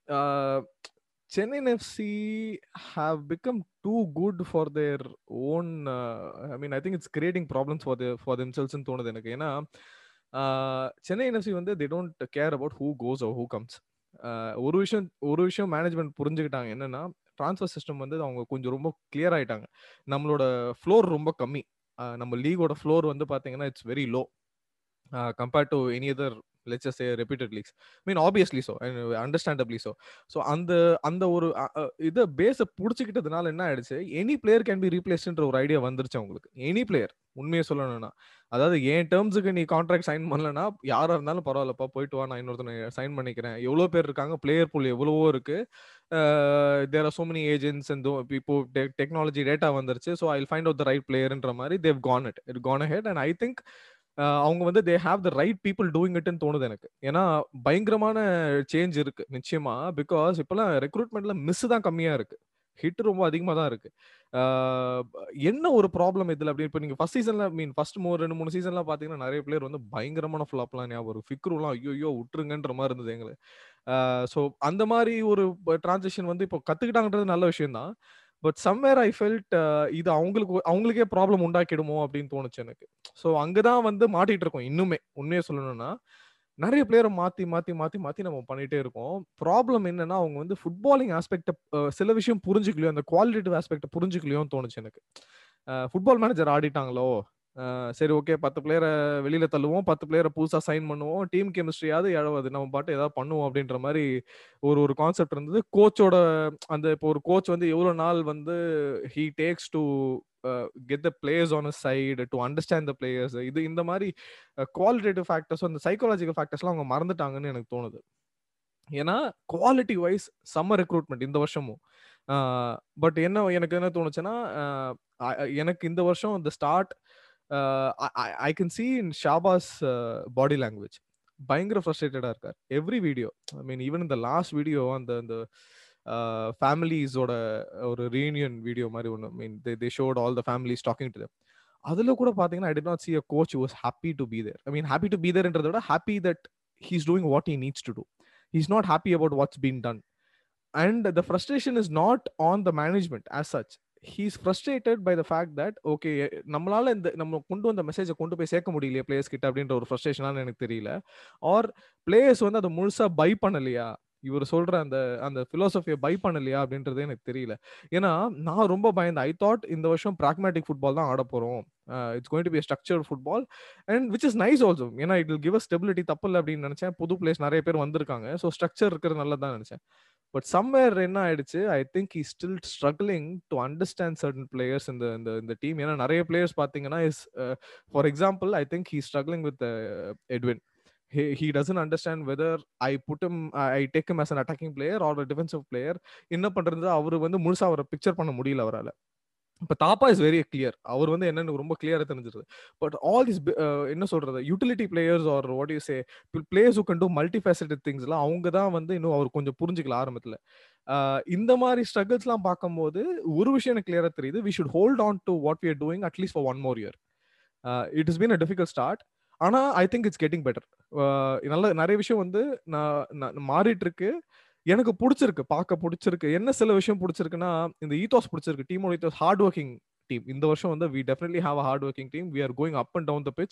Chennai FC have become too good for their own I mean I think it's creating problems for for தெம்செல்ஸ்னு தோணுது எனக்கு ஏன்னா சென்னை என்எஃப்சி வந்து they don't care about who goes who comes ஒரு விஷயம் ஒரு விஷயம் மேனேஜ்மெண்ட் புரிஞ்சுக்கிட்டாங்க என்னன்னா ட்ரான்ஸ்ஃபர் சிஸ்டம் வந்து அவங்க கொஞ்சம் ரொம்ப கிளியர் ஆயிட்டாங்க நம்மளோட ஃப்ளோர் ரொம்ப கம்மி நம்ம லீகோட ஃப்ளோர் வந்து பார்த்தீங்கன்னா it's very low compared to any other let's say reputed leagues mean obviously so understandably so so அந்த அந்த ஒரு இதை பேஸை பிடிச்சிக்கிட்டதுனால என்ன ஆயிடுச்சு எனி பிளேயர் கேன் பி ரீப்ளேஸ்ன்ற ஒரு ஐடியா வந்துருச்சு அவங்களுக்கு எனி பிளேயர் உண்மையை சொல்லணும்னா அதாவது என் டேர்ம்ஸுக்கு நீ கான்ட்ராக்ட் சைன் பண்ணலன்னா யாரா இருந்தாலும் பரவாயில்லப்பா போயிட்டு வா நான் இன்னொருத்தனை சைன் பண்ணிக்கிறேன் எவ்வளோ பேர் இருக்காங்க பிளேயர் புல் எவ்வளவோ இருக்கு there are so many agents இந்த இப்போ டெக்னாலஜி டேட்டா வந்துருச்சு so I find out the right பிளேயர்ன்ற மாதிரி they've con it it can head and I think அவங்க வந்து they have the right people doing இட்னு தோணுது எனக்கு ஏன்னா பயங்கரமான சேஞ்ச் இருக்கு நிச்சயமா பிகாஸ் இப்பெல்லாம் ரெக்ரூட்மெண்ட்ல மிஸ் தான் கம்மியா இருக்கு ஹிட் ரொம்ப அதிகமாக தான் இருக்கு என்ன ஒரு ப்ராப்ளம் இதில் அப்படி இப்போ நீங்கள் ஃபர்ஸ்ட் சீசன்ல மீன் ஃபர்ஸ்ட் மூணு ரெண்டு மூணு சீசன்லாம் பார்த்தீங்கன்னா நிறைய பிளேயர் வந்து பயங்கரமான ஃப்ளாப்லாம் ஞாபகம் வரும் ஃபிக்ருலாம் ஐயோ ஐயோ விட்டுருங்கன்ற மாதிரி இருந்தது எங்களுக்கு ஸோ அந்த மாதிரி ஒரு டிரான்சிஷன் வந்து இப்போ கற்றுக்கிட்டாங்கன்றது நல்ல விஷயம் தான் பட் சம்வேர் ஐ ஃபெல்ட் இது அவங்களுக்கு அவங்களுக்கே ப்ராப்ளம் உண்டாக்கிடுமோ அப்படின்னு தோணுச்சு எனக்கு ஸோ அங்கதான் வந்து மாட்டிட்டு இருக்கோம் இன்னுமே உண்மையை சொல்லணும்னா நிறைய பிளேயரை மாத்தி மாத்தி மாத்தி மாத்தி நம்ம பண்ணிட்டே இருக்கோம் ப்ராப்ளம் என்னன்னா அவங்க வந்து ஃபுட்பாலிங் ஆஸ்பெக்ட சில விஷயம் புரிஞ்சுக்கலையோ அந்த குவாலிட்டேட்டிவ் ஆஸ்பெக்ட புரிஞ்சுக்கலையோன்னு தோணுச்சு எனக்கு ஃபுட்பால் மேனேஜர் ஆடிட்டாங்களோ சரி ஓகே பத்து பிளேயரை வெளியில தள்ளுவோம் பத்து பிளேயரை புதுசா சைன் பண்ணுவோம் டீம் கெமிஸ்ட்ரியாவது எழவது நம்ம பாட்டு ஏதாவது பண்ணுவோம் அப்படின்ற மாதிரி ஒரு ஒரு கான்செப்ட் இருந்தது கோச்சோட அந்த இப்போ ஒரு கோச் வந்து எவ்வளவு நாள் வந்து he takes to get the players on side to understand the players இது இந்த மாதிரி குவாலிட்டேட்டிவ் ஃபேக்டர்ஸ் அந்த சைக்காலஜிக்கல் ஃபேக்டர்ஸ்லாம் அவங்க மறந்துட்டாங்கன்னு எனக்கு தோணுது ஏன்னா குவாலிட்டி வைஸ் சம்மர் ரெக்ரூட்மெண்ட் இந்த வருஷமும் பட் என்ன எனக்கு என்ன தோணுச்சுன்னா எனக்கு இந்த வருஷம் இந்த start I can see in Shahbaz body language பயங்கர ஃப்ரஸ்ட்ரேட்டடா இருக்கார் every video I mean even இந்த லாஸ்ட் வீடியோ அந்த அந்த ஃபேமிலிஸோட ஒரு ரீயூனியன் வீடியோ மாதிரி ஒன்று mean they showed all the families talking to அதுல கூட பாத்தீங்கன்னா I did not see a coach was happy to be there I mean happy to be தேர்ன்றத விட happy that he's doing what he needs to do he's not happy about what's been done and the frustration is not on the management as such he's frustrated by the fact that okay நம்மளால இந்த நம்ம கொண்டு வந்த மெசேஜை கொண்டு போய் சேர்க்க முடியலையே பிளேயர்ஸ் கிட்ட அப்படின்ற ஒரு ஃப்ரஸ்ட்ரேஷனானு எனக்கு தெரியல ஆர் பிளேயர்ஸ் வந்து அதை முழுசா பை பண்ணலையா இவர் சொல்ற அந்த அந்த பிலோசபியை பை பண்ணலையா அப்படின்றது எனக்கு தெரியல ஏன்னா நான் ரொம்ப பயந்தேன் ஐ தாட் இந்த வருஷம் பிராக்மேட்டிக் ஃபுட்பால் தான் ஆட போறோம் it's goin to be structure football and which is nice also ஏன்னா இட் வில் கிவ் ஸ்டெபிலிட்டி தப்பு இல்லை அப்படின்னு நினைச்சேன் புது பிளேஸ் நிறைய பேர் வந்திருக்காங்க ஸோ ஸ்ட்ரக்சர் இருக்கிறது நல்லதான் நினைச்சேன் பட் சம்வேர் என்ன ஆயிடுச்சு I think he still struggling to understand certain players இந்த இந்த இந்த டீம் ஏன்னா நிறைய பிளேயர்ஸ் பார்த்தீங்கன்னா is for example I think he struggling with Edwin he, he doesn't understand whether I put him I take him as an attacking player or a defensive player என்ன பண்றது அவர் வந்து முழுசா அவரை பிக்சர் பண்ண முடியல அவரால் இப்போ தாப்பா இஸ் வெரி கிளியர் அவர் வந்து என்னன்னு ரொம்ப கிளியரா தெரிஞ்சிருது பட் ஆல் திஸ் என்ன சொல்றது utility players or what you say players who can do multi faceted திங்ஸ்லாம் அவங்க தான் வந்து இன்னும் அவர் கொஞ்சம் புரிஞ்சுக்கல ஆரம்பத்தில் இந்த மாதிரி ஸ்ட்ரகிள்ஸ்லாம் பார்க்கும்போது ஒரு விஷயம் எனக்கு கிளியரா தெரியுது we should hold on to what we are doing atleast for one more year it is been a difficult start ஆனா I think it's getting better நல்ல நிறைய விஷயம் வந்து நான் மாறிட்டு இருக்கு எனக்கு பிடிச்சிருக்கு பார்க்க பிடிச்சிருக்கு என்ன சில விஷயம் பிடிச்சிருக்குன்னா இந்த ஈத்தாஸ் பிடிச்சிருக்கு டீமோட ஈத்தாஸ் ஹார்ட் ஒர்க்கிங் டீம் இந்த வருஷம் வந்து we definitely have a hard working team we are going up and down the pitch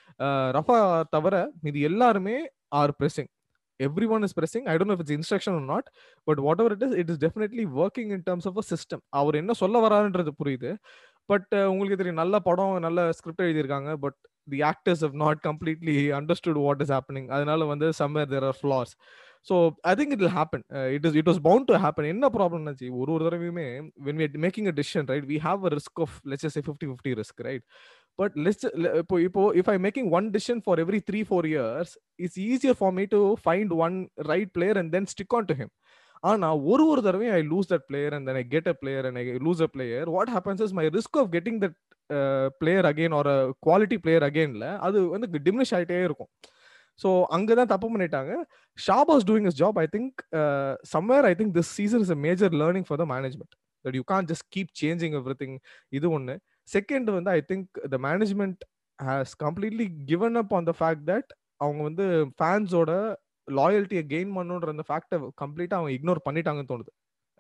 Rafa தவிர இது எல்லாருமே are pressing every one is pressing I don't it's instruction or not but whatever it is it is definitely working in terms of a system அவர் என்ன சொல்ல வராருன்றது புரியுது but உங்களுக்கு தெரியும் நல்ல படம் நல்ல ஸ்கிரிப்ட் எழுதியிருக்காங்க but the actors how not completely understood what is happening அதனால வந்து somewhere there are flaws so I think it will happen it is it was bound to happen என்ன ப்ராப்ளம்னாச்சு ஒரு ஒரு தடவையுமே when we making a decision right we have a risk of let's say fifty fifty risk right but let's இப்போ இப்போ if I making one decision for every three four years it's easier for me to find one right player and then stick on to him ஆனா ஒரு ஒரு தடவையும் I lose that player and I get a player and I lose a player what happens is my risk of getting that player again ஒரு quality player அகெயின்ல அது வந்து diminish ஆகிட்டே இருக்கும் ஸோ அங்கே தான் தப்பு பண்ணிட்டாங்க Shahbaz doing is job I think somewhere I think this season is a major learning for the management that you can just keep changing everything இது ஒன்று செகண்ட் வந்து I think the management has completely given up on the fact that அவங்க வந்து ஃபேன்ஸோட லாயல்ட்டியை gain பண்ணுன்ற அந்த ஃபேக்டை கம்ப்ளீட்டாக அவங்க ignore பண்ணிட்டாங்கன்னு தோணுது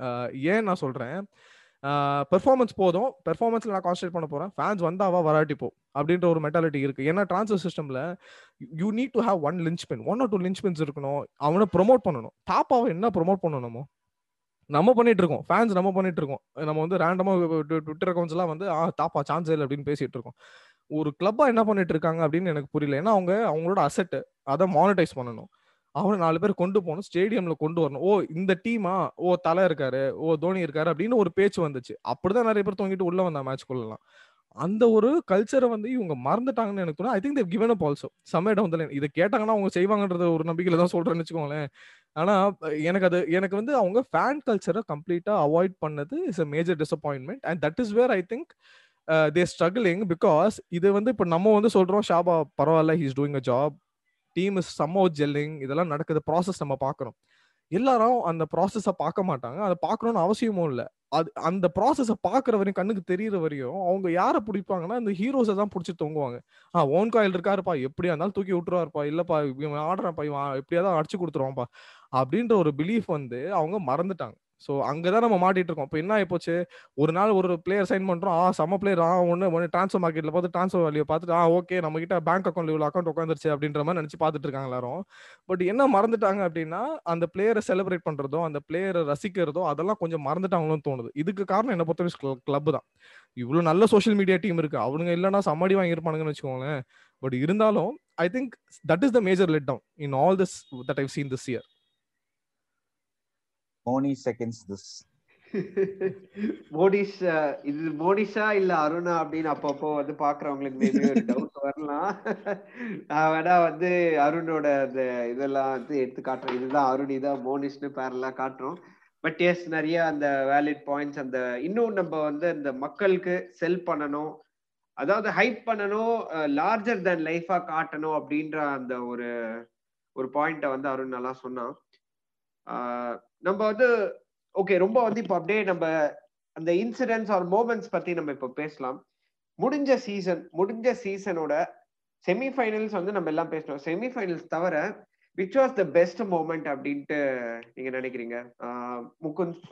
ஏன் நான் சொல்கிறேன் பெர்ஃபார்மன்ஸ் போதும் பெர்ஃபார்மன்ஸ்ல நான் கான்சன்ட்ரேட் பண்ண போறேன் ஃபேன்ஸ் வந்தாவா வராட்டி போ அப்படின்ற ஒரு மெட்டாலிட்டி இருக்கு ஏன்னா டிரான்ஸ்ஃபர் சிஸ்டம்ல you need to have one linchpin one or two linchpins இருக்கணும் அவனை ப்ரொமோட் பண்ணணும் தாப்பாவை என்ன ப்ரொமோட் பண்ணணுமோ நம்ம பண்ணிட்டு இருக்கோம் ஃபேன்ஸ் நம்ம பண்ணிட்டு இருக்கோம் நம்ம வந்து ரேண்டமா ட்விட்டர் அக்கௌண்ட்ஸ் எல்லாம் வந்து ஆ தாப்பா சான்ஸ் இல்லை அப்படின்னு பேசிட்டு இருக்கோம் ஒரு கிளப்பா என்ன பண்ணிட்டு இருக்காங்க அப்படின்னு எனக்கு புரியல ஏன்னா அவங்க அவங்களோட அசெட் அதை மானிட்டைஸ் பண்ணணும் அவனை நாலு பேர் கொண்டு போகணும் ஸ்டேடியம்ல கொண்டு வரணும் ஓ இந்த டீமா ஓ தலை இருக்காரு ஓ தோனி இருக்காரு அப்படின்னு ஒரு பேச்சு வந்துச்சு அப்படிதான் நிறைய பேர் தூங்கிட்டு உள்ள வந்தா மேட்ச் கொள்ளலாம் அந்த ஒரு கல்ச்சரை வந்து இவங்க மறந்துட்டாங்கன்னு எனக்கு தோணும் I think they've given up also சமயம் வந்து இதை கேட்டாங்கன்னா அவங்க செய்வாங்கன்றது ஒரு நம்பிக்கையில தான் சொல்றேன்னு வச்சுக்கோங்களேன் ஆனா எனக்கு அது எனக்கு வந்து அவங்க ஃபேன் கல்ச்சரை கம்ப்ளீட்டா அவாய்ட் பண்ணது is a major disappointment and that is where I think they struggling because இது வந்து இப்போ நம்ம வந்து சொல்றோம் ஷாபா பரவாயில்ல he's doing a job team is சம்மோ ஜெல்லிங் இதெல்லாம் நடக்குது ப்ராசஸ் நம்ம பார்க்குறோம் எல்லாரும் அந்த ப்ராசஸை பார்க்க மாட்டாங்க அதை பார்க்கணும்னு அவசியமும் இல்லை அது அந்த ப்ராசஸை பார்க்குற வரையும் கண்ணுக்கு தெரியிற வரையும் அவங்க யாரை பிடிப்பாங்கன்னா இந்த ஹீரோஸை தான் பிடிச்சி தொங்குவாங்க ஆ ஓன் காயில் இருக்காருப்பா எப்படியா இருந்தாலும் தூக்கி விட்டுருவாருப்பா இல்லப்பா இவன் ஆடுறான்ப்பா இவன் எப்படியாவது அடிச்சு கொடுத்துருவான்ப்பா அப்படின்ற ஒரு பிலீஃப் வந்து அவங்க மறந்துட்டாங்க ஸோ அங்கதான் நம்ம மாட்டிட்டு இருக்கோம் இப்போ என்ன ஆயிப்போச்சு ஒரு நாள் ஒரு பிளேயர் சைன் பண்றோம் ஆ சம பிளேயர் ஆ ஒன்று ஒன்று ட்ரான்ஸ்ஃபர் மார்க்கெட்ல பார்த்து ட்ரான்ஸ்ஃபர் வேல்யூ பார்த்துட்டு ஆ ஓகே நம்ம கிட்ட பேங்க் அக்கௌண்ட் இவ்வளோ அக்கௌண்ட் உட்காந்துருச்சு அப்படின்ற மாதிரி நினைச்சு பார்த்துட்டு இருக்காங்க எல்லாரும் பட் என்ன மறந்துட்டாங்க அப்படின்னா அந்த பிளேயரை செலிப்ரேட் பண்றதோ அந்த பிளேயரை ரசிக்கிறதோ அதெல்லாம் கொஞ்சம் மறந்துட்டாங்களோன்னு தோணுது இதுக்கு காரணம் என்ன பொறுத்த கிளப் தான் இவ்வளவு நல்ல சோஷியல் மீடியா டீம் இருக்கு அவனுங்க இல்லைன்னா சம்மாடி வாங்கியிருப்பானுங்கன்னு வச்சுக்கோங்களேன் பட் இருந்தாலும் I think that is the major let down in all this that I've seen this year money seconds this மோடிஷ் இது மோடிஷா இல்ல அருணா அப்படின்னு அப்பப்போ வந்து பாக்குறவங்களுக்கு மேபி ஒரு டவுட் வரலாம் நான் வேணா வந்து அருணோட அந்த இதெல்லாம் வந்து எடுத்து காட்டுறேன் இதுதான் அருண் இதான் மோனிஷ்னு பேரெல்லாம் காட்டுறோம் பட் எஸ் நிறைய அந்த வேலிட் பாயிண்ட்ஸ் அந்த இன்னும் நம்ம வந்து இந்த மக்களுக்கு செல் பண்ணணும் அதாவது ஹைப் பண்ணணும் லார்ஜர் தென் லைஃபா காட்டணும் அப்படின்ற அந்த ஒரு ஒரு பாயிண்ட்டை வந்து அருண் நல்லா சொன்னான் நம்ம வந்து ஓகே ரொம்ப வந்து இப்போ அப்படியே நம்ம அந்த இன்சிடென்ட்ஸ் ஆர் மூமெண்ட்ஸ் பத்தி நம்ம இப்போ பேசலாம் முடிஞ்ச சீசன் முடிஞ்ச சீசனோட செமிஃபைனல்ஸ் வந்து நம்ம எல்லாம் பேசணும் செமிஃபைனல்ஸ் தவிர which was the best moment அப்படின்ட்டு நீங்க நினைக்கிறீங்க ஆஹ் முகுந்த்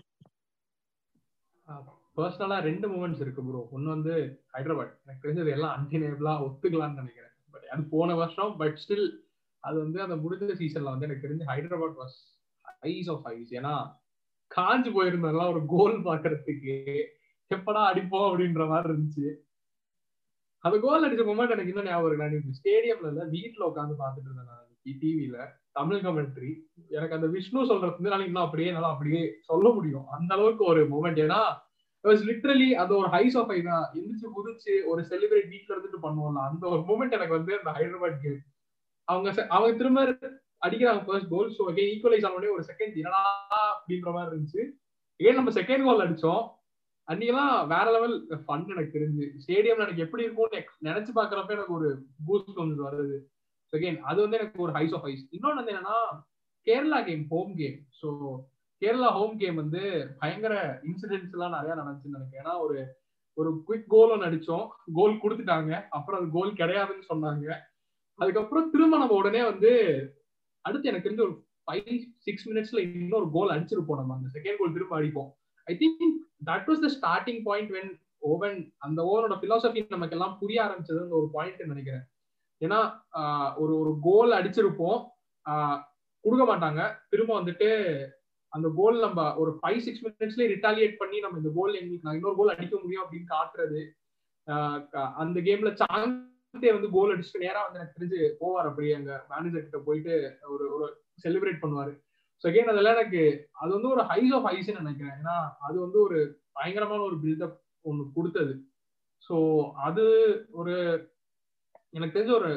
பர்சனலா ரெண்டு மூமெண்ட்ஸ் இருக்கு ப்ரோ ஒன்னு வந்து ஹைதராபாத் எனக்கு தெரிஞ்சது எல்லாம் அன்டினேபிளா ஒத்துக்கலாம்னு நினைக்கிறேன் பட் அது போன வருஷம் பட் ஸ்டில் அது வந்து அந்த முடிஞ்ச சீசன்ல வந்து எனக்கு தெரிஞ்சு Hyderabad was ice off ice ஏன்னா காஞ்சு போயிருந்ததெல்லாம் ஒரு கோல் பாக்குறதுக்கு எப்படா அடிப்போம் அப்படின்ற மாதிரி இருந்துச்சு அந்த கோல் அடிச்ச மூமெண்ட் எனக்கு இன்னும் ஞாபகம் இருக்கு நான் ஸ்டேடியம்ல இல்ல வீட்டுல உட்காந்து பாத்துட்டு இருந்தேன் நான் டிவில தமிழ் கமெண்ட்ரி எனக்கு அந்த விஷ்ணு சொல்றது வந்து நான் இன்னும் அப்படியே என்னால அப்படியே சொல்ல முடியும் அந்த அளவுக்கு ஒரு மூமெண்ட் ஏன்னா லிட்ரலி அது ஒரு ஹைஸ் ஆஃப் ஐ தான் எந்திரிச்சு குதிச்சு ஒரு செலிப்ரேட் வீட்ல இருந்துட்டு பண்ணுவோம்ல அந்த ஒரு மூமெண்ட் எனக்கு வந்து அந்த ஹைதராபாத் கேம் அவங்க அவங்க திரும்ப அடிக்கிறாங்க first goal so okay equalise ஆனோடனே ஒரு செகண்ட் என்னடா அப்படின்ற மாதிரி இருந்துச்சு ஏன் நம்ம செகண்ட் கோல் அடிச்சோம் அன்னைக்கெல்லாம் வேற லெவல் ஃபன் எனக்கு தெரிஞ்சு ஸ்டேடியம்ல எனக்கு எப்படி இருக்கும்னு நினைச்சு பாக்குறப்ப எனக்கு ஒரு பூஸ்ட் கொஞ்சம் வருது செகண்ட் அது வந்து எனக்கு ஒரு ஹைஸ் ஆஃப் ஹைஸ் இன்னொன்று வந்து என்னன்னா Kerala game home game so Kerala home game வந்து பயங்கர இன்சிடென்ட்ஸ் எல்லாம் நிறைய நடந்துச்சுன்னு நினைக்கிறேன் ஏன்னா ஒரு ஒரு குவிக் கோல் ஒன்று அடிச்சோம் கோல் கொடுத்துட்டாங்க அப்புறம் அது கோல் கிடையாதுன்னு சொன்னாங்க அதுக்கப்புறம் திரும்ப நம்ம உடனே வந்து அடுத்து எனக்கு தெரிஞ்ச ஒரு ஃபைவ் சிக்ஸ் மினிட்ஸ்ல இன்னொரு கோல் அடிச்சிருப்போம் நம்ம அந்த செகண்ட் கோல் திரும்ப அடிப்போம் I think that was the starting point when Owen அந்த ஓவனோட பிலாசபி நமக்கு எல்லாம் புரிய ஆரம்பிச்சது அந்த ஒரு பாயிண்ட் நினைக்கிறேன் ஏன்னா ஒரு ஒரு கோல் அடிச்சிருப்போம் கொடுக்க மாட்டாங்க திரும்ப வந்துட்டு அந்த கோல் நம்ம ஒரு ஃபைவ் சிக்ஸ் மினிட்ஸ்ல ரிட்டாலியேட் பண்ணி நம்ம இந்த கோல் எங்களுக்கு நான் இன்னொரு கோல் அடிக்க முடியும் அப்படின்னு காட்டுறது அந்த கேம்ல சாந்தே வந்து கோல் அடிச்சுட்டு நேரா வந்து எனக்கு தெரிஞ்சு போவார் அப்படியே அங்க மேனேஜர் கிட்ட போயிட்டு ஒரு ஒரு செலிப்ரேட் பண்ணுவாரு ஸோ அகேன் அதெல்லாம் எனக்கு அது வந்து ஒரு ஹைஸ் ஆஃப் ஹைஸ்ன்னு நினைக்கிறேன் ஏன்னா அது வந்து ஒரு பயங்கரமான ஒரு பில்டப் ஒன்று கொடுத்தது ஸோ அது ஒரு எனக்கு தெரிஞ்ச ஒரு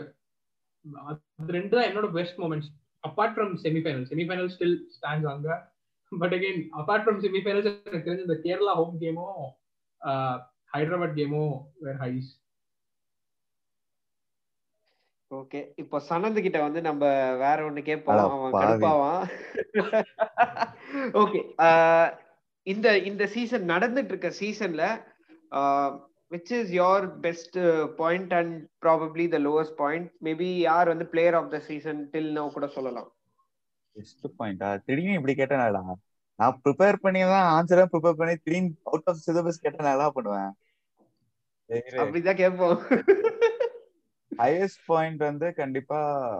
அது ரெண்டு தான் என்னோட best moments apart from semifinal semifinal still stands அங்க but again apart from semifinals எனக்கு தெரிஞ்ச இந்த கேரளா ஹோம் கேமும் ஹைதராபாத் கேமும் வேர் ஹைஸ் ஓகே இப்போ சனந்த் கிட்ட வந்து நம்ம வேற ஒண்ணு கேட்போம் அவன் கடுப்பாவான் ஓகே இந்த இந்த சீசன் நடந்துட்டு இருக்க சீசன்ல which is your best point and probably the lowest point maybe யார் வந்து player of the season till no கூட சொல்லலாம் பெஸ்ட் பாயிண்டா திடீர்னு இப்படி கேட்டனாடா நான் ப்ரிப்பேர் பண்ணி தான் ஆன்சரா ப்ரிப்பேர் பண்ணி திடீர்னு அவுட் ஆஃப் சிலபஸ் கேட்டா நல்லா பண்ணுவேன் அப்படிதான் கேட்போம் ஹையஸ்ட் பாயிண்ட் வந்து கண்டிப்பா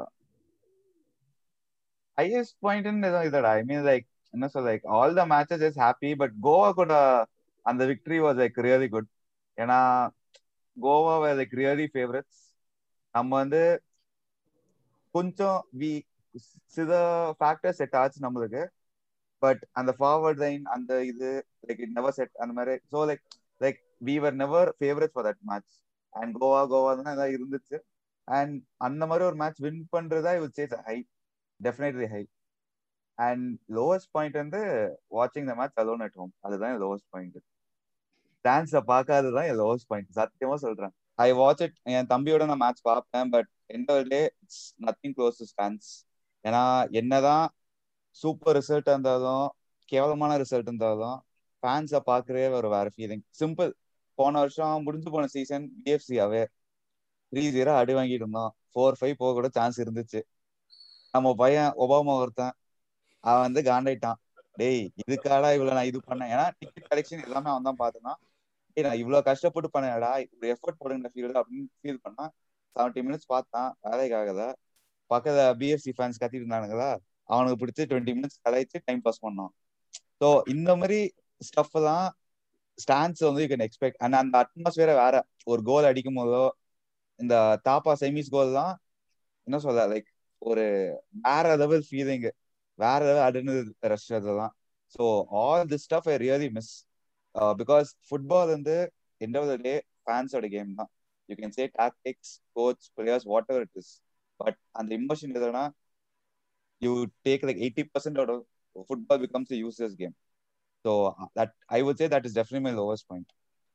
ஹையஸ்ட் பாயிண்ட் எதுவும் இதடா ஐ மீன் லைக் என்ன சொல்ல like all the matches is happy but Goa கூட அந்த victory was like really good ஏன்னா கோவா லைக் ரியலி ஃபேவரட்ஸ் நம்ம வந்து கொஞ்சம் வி சில ஃபேக்டர் செட் ஆச்சு நம்மளுக்கு பட் அந்த ஃபார்வர்ட் லைன் அந்த இது லைக் இட் நெவர் செட் அந்த மாதிரி so like like we were never favourite for that match and Goa Goa தான் ஏதாவது இருந்துச்சு அண்ட் அந்த மாதிரி ஒரு மேட்ச் வின் பண்றதா இவ் சேஸ் high definitely high and lowest point வந்து வாட்சிங் the match alone at home அதுதான் லோவஸ்ட் பாயிண்ட் டான்ஸ பார்க்காததான் என் லோவஸ்ட் பாயிண்ட் சத்தியமா சொல்றேன் ஐ வாட்ச் இட் என் தம்பியோட நான் மேட்ச் பார்ப்பேன் பட் எந்த day it's nothing close to stands ஏன்னா என்னதான் சூப்பர் ரிசல்ட் இருந்தாலும் கேவலமான ரிசல்ட் இருந்தாலும் ஃபேன்ஸை பார்க்கறே ஒரு வேற ஃபீலிங் சிம்பிள் போன வருஷம் முடிஞ்சு போன season BFC away three zero அடி வாங்கிட்டு இருந்தோம் ஃபோர் ஃபைவ் போக கூட சான்ஸ் இருந்துச்சு நம்ம பையன் ஒபாமா ஒருத்தன் அவன் வந்து காண்டாயிட்டான் டேய் இதுக்காடா இவ்வளவு நான் இது பண்ணேன் ஏன்னா டிக்கெட் கலெக்ஷன் எல்லாமே அவன் தான் பார்த்தனா டேய் நான் இவ்வளவு கஷ்டப்பட்டு பண்ணேடா ஒரு எஃபர்ட் போடுங்க ஃபீல்டு அப்படின்னு ஃபீல் பண்ணா செவன்டி மினிட்ஸ் பார்த்தான் வேலைக்கு ஆகுதா பக்கத்துல பிஎஃப்சி ஃபேன்ஸ் கத்திட்டு இருந்தானுங்களா அவனுக்கு பிடிச்சி டுவெண்ட்டி மினிட்ஸ் கலாய்ச்சி டைம் பாஸ் பண்ணான் ஸோ இந்த மாதிரி ஸ்டஃப் தான் ஸ்டான்ஸ் வந்து யூ கேன் எக்ஸ்பெக்ட் அண்ட் அந்த அட்மாஸ்பியரை வேற ஒரு கோல் அடிக்கும் போதோ இந்த தாப்பா செமிஸ் கோல் தான் என்ன சொல்ல லைக் ஒரு வேற லெவல் ஃபீலிங் வேற லெவல் அடுனது ரஷ் அதெல்லாம் so all this stuff I really miss because football வந்து எண்ட் ஆஃப் த டே ஃபேன்ஸோட கேம் தான் you can say tactics coach players whatever it is but அந்த இமோஷன் எதுனா you take like eighty percent out football becomes useless game so that I would say that is definitely my lowest point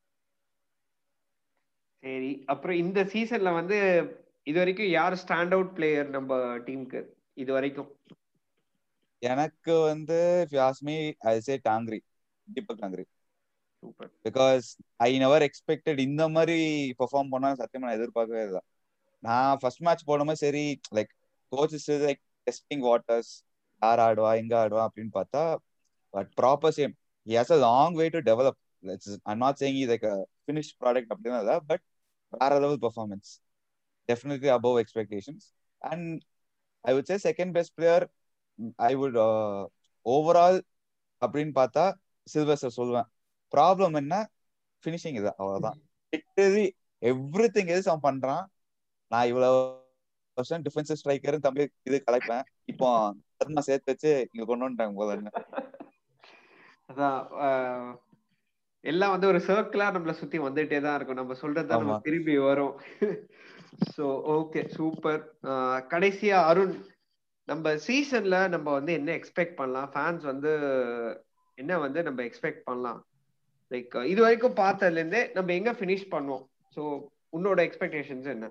சரி அப்புறம் இந்த சீசன்ல வந்து இது வரைக்கும் யார் ஸ்டாண்ட் அவுட் பிளேயர் நம்ம டீமுக்கு இது வரைக்கும் எனக்கு வந்து யாஸ்மி I say Tangri Deepak Tangri super because I never expected இந்த மாதிரி பெர்ஃபார்ம் பண்ணா சத்தியமா நான் எதிர்பார்க்கவே இல்லை நான் ஃபர்ஸ்ட் மேட்ச் போடும்போது சரி like coaches like testing waters யார் ஆடுவா எங்க ஆடுவா அப்படின்னு பார்த்தா but proper same has a long way to develop I'm not saying like finish product அப்படின்னு இல்லை பட் வேற level performance definitely above expectations and I would say second best player I would overall அப்படின்னு பார்த்தா Sylvester சொல்லுவேன் problem என்ன finishing இது அவ்வளவுதான் literally every thing S அவன் பண்றான் நான் இவ்வளவு வருஷம் டிஃபென்சிவ் ஸ்ட்ரைக்கர் தம்பி இது கலைப்பேன் இப்போ நான் சேர்த்து வச்சு இங்க கொண்டு வந்துட்டாங்க போல அதான் ஆஹ், எல்லாம் வந்து ஒரு சர்க்கிளா நம்மள சுத்தி வந்துட்டே தான் இருக்கும் நம்ம சொல்றது தான் ஆமா. நம்ம திரும்பி வரும் சோ ஓகே சூப்பர் கடைசியா அருண் நம்ம சீசன்ல நம்ம வந்து என்ன எக்ஸ்பெக்ட் பண்ணலாம் ஃபேன்ஸ் வந்து என்ன வந்து நம்ம எக்ஸ்பெக்ட் பண்ணலாம் லைக் இது வரைக்கும் பார்த்ததுல இருந்தே நம்ம எங்க ஃபினிஷ் பண்ணுவோம் சோ உன்னோட எக்ஸ்பெக்டேஷன்ஸ் என்ன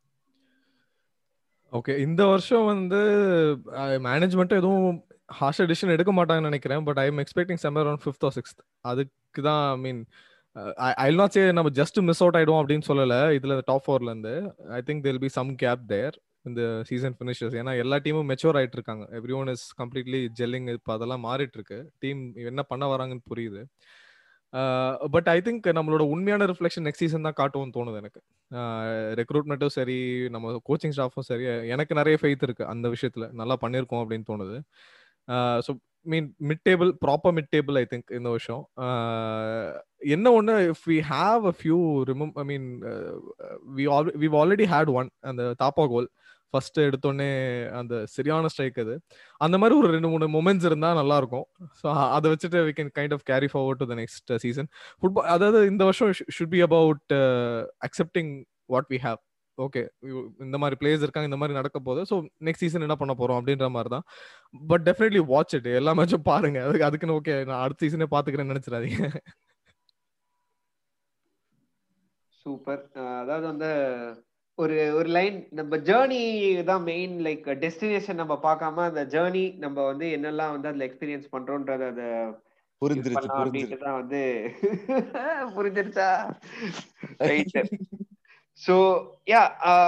ஓகே இந்த வருஷம் வந்து மேனேஜ்மெண்ட் எதுவும் ஹார்ஷ் டிசிஷன் எடுக்க மாட்டாங்கன்னு நினைக்கிறேன் but I am expecting somewhere around fifth or sixth அதுக்கு தான் ஐ மீன் ஐ நாட் சே நம்ம ஜஸ்ட் மிஸ் அவுட் ஆயிடுவோம் அப்படின்னு சொல்லல இதுல டாப் ஃபோர்ல இருந்து I think there'll be some gap there இந்த சீசன் ஃபினிஷர்ஸ் ஏன்னா எல்லா டீமும் மெச்சூர் ஆயிட்டு இருக்காங்க every one is completely jelling இப்போ அதெல்லாம் மாறிட்டு இருக்கு டீம் என்ன பண்ண வராங்கன்னு புரியுது பட் ஐ திங்க் நம்மளோட உண்மையான ரிஃப்ளெக்ஷன் நெக்ஸ்ட் சீசன் தான் காட்டுவோம்னு தோணுது எனக்கு ரெக்ரூட்மெண்ட்டும் சரி நம்ம கோச்சிங் ஸ்டாஃபும் சரி எனக்கு நிறைய ஃபெய்த் இருக்கு அந்த விஷயத்துல நல்லா பண்ணியிருக்கோம் அப்படின்னு தோணுது so mean mid table proper mid table I think இந்த வருஷம் Uh, என்ன ஒன்று if we have a few ரிமம் I mean we all we already had one அந்த தாப்பா கோல் ஃபர்ஸ்ட் எடுத்தோடனே அந்த சரியான ஸ்ட்ரைக் அது அந்த மாதிரி ஒரு ரெண்டு மூணு மொமெண்ட்ஸ் இருந்தால் நல்லா இருக்கும் ஸோ அதை வச்சுட்டு we can kind of carry forward to the next season football அதாவது இந்த வருஷம் should be about accepting what we have okay இந்த மாதிரி பிளேயர்ஸ் இருக்காங்க இந்த மாதிரி நடக்க போகுது ஸோ நெக்ஸ்ட் சீசன் என்ன பண்ண போறோம் அப்படின்ற மாதிரி தான் பட் டெஃபினெட்லி வாட்ச் இட் எல்லா மேட்சும் பாருங்க அதுக்கு அதுக்குன்னு ஓகே நான் அடுத்த சீசனே பாத்துக்கிறேன்னு நினைச்சிடாதீங்க சூப்பர் அதாவது வந்து ஒரு ஒரு லைன் நம்ம ஜேர்னி தான் மெயின் லைக் டெஸ்டினேஷன் நம்ம பார்க்காம அந்த ஜேர்னி நம்ம வந்து என்னெல்லாம் வந்து அதுல எக்ஸ்பீரியன்ஸ் பண்றோன்றத அத use புரிஞ்சிருச்சு பண்ணலாம் புரிஞ்சிருச்சு அப்படின்ட்டு தான் வந்து புரிஞ்சிருச்சா ரைட் ஸோ யா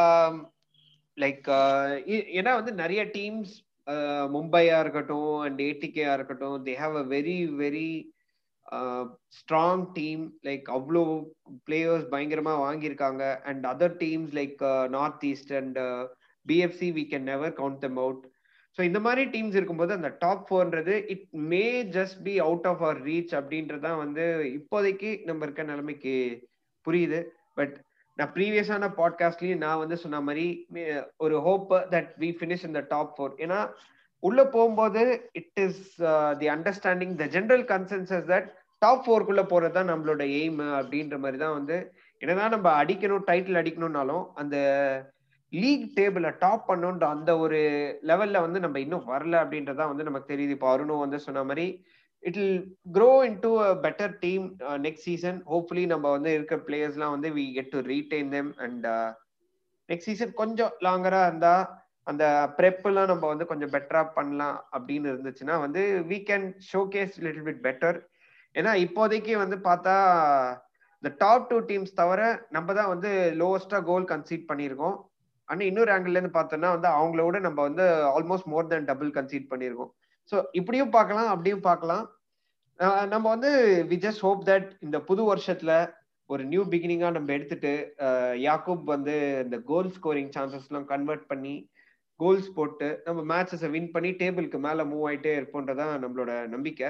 லைக் ஏன்னா வந்து நிறைய டீம்ஸ் மும்பையா இருக்கட்டும் அண்ட் ஏடிகேயா இருக்கட்டும் they have a very very strong team like அவ்வளோ பிளேயர்ஸ் பயங்கரமா வாங்கியிருக்காங்க and other teams like North East and BFC we can never count them out so இந்த மாதிரி டீம்ஸ் இருக்கும்போது அந்த டாப் ஃபோர்ன்றது it may just be out of our reach அப்படின்றதான் வந்து இப்போதைக்கு நம்ம இருக்க நிலைமைக்கு புரியுது பட் நான் ப்ரீவியஸான பாட்காஸ்ட்லயும் நான் வந்து சொன்ன மாதிரி மே- ஒரு ஹோப் தட் வி ஃபினிஷ் இந்த டாப் ஃபோர் ஏன்னா உள்ள போகும்போது it is the understanding the general consensus that top ஃபோர்க்குள்ள போறது தான் நம்மளோட எய்ம் அப்படின்ற மாதிரி தான் வந்து என்னதான் நம்ம அடிக்கணும் டைட்டில் அடிக்கணும்னாலும் அந்த லீக் டேபிள டாப் பண்ணணுன்ற அந்த ஒரு லெவல்ல வந்து நம்ம இன்னும் வரல அப்படின்றதா வந்து நமக்கு தெரியுது இப்போ அருணும் வந்து சொன்ன மாதிரி it will grow in to a better team next season hopefully நம்ம வந்து இருக்க பிளேயர்ஸ்லாம் வந்து we get to retain them and next season கொஞ்சம் லாங்கரா இருந்தா அந்த prep எல்லாம் நம்ம வந்து கொஞ்சம் பெட்டரா பண்ணலாம் அப்படின்னு இருந்துச்சுன்னா வந்து we can showcase little bit better ஏன்னா இப்போதைக்கு வந்து பார்த்தா இந்த டாப் டூ டீம்ஸ் தவிர நம்ம தான் வந்து லோவஸ்டா கோல் கன்சீட் பண்ணியிருக்கோம் ஆனா இன்னொரு ஆங்கிள் இருந்து பார்த்தோம்னா வந்து அவங்களோட நம்ம வந்து almost more than double concede பண்ணியிருக்கோம் ஸோ இப்படியும் பார்க்கலாம் அப்படியும் பார்க்கலாம் அஹ் நம்ம வந்து வி ஜஸ்ட் ஹோப் தட் இந்த புது வருஷத்துல ஒரு நியூ பிகினிங்கா நம்ம எடுத்துட்டு அஹ் யாக்கூப் வந்து இந்த கோல் ஸ்கோரிங் சான்சஸ் எல்லாம் கன்வெர்ட் பண்ணி கோல்ஸ் போட்டு நம்ம மேட்சஸை வின் பண்ணி டேபிளுக்கு மேல மூவ் ஆயிட்டே இருப்போன்றதான் நம்மளோட நம்பிக்கை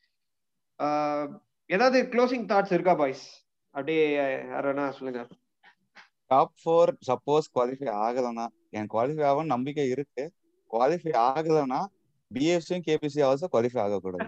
ஆஹ் ஏதாவது க்ளோசிங் தாட்ஸ் இருக்கா பாய்ஸ் அப்படியே யாரா சொல்லுங்க டாப் ஃபோர் சப்போஸ் குவாலிஃபை ஆகலனா என் குவாலிஃபை ஆகும் நம்பிக்கை இருக்கு குவாலிஃபை ஆகலனா பிஎஃப்சியும் கேபிசி ஆல்சோ குவாலிஃபை ஆகக்கூடாது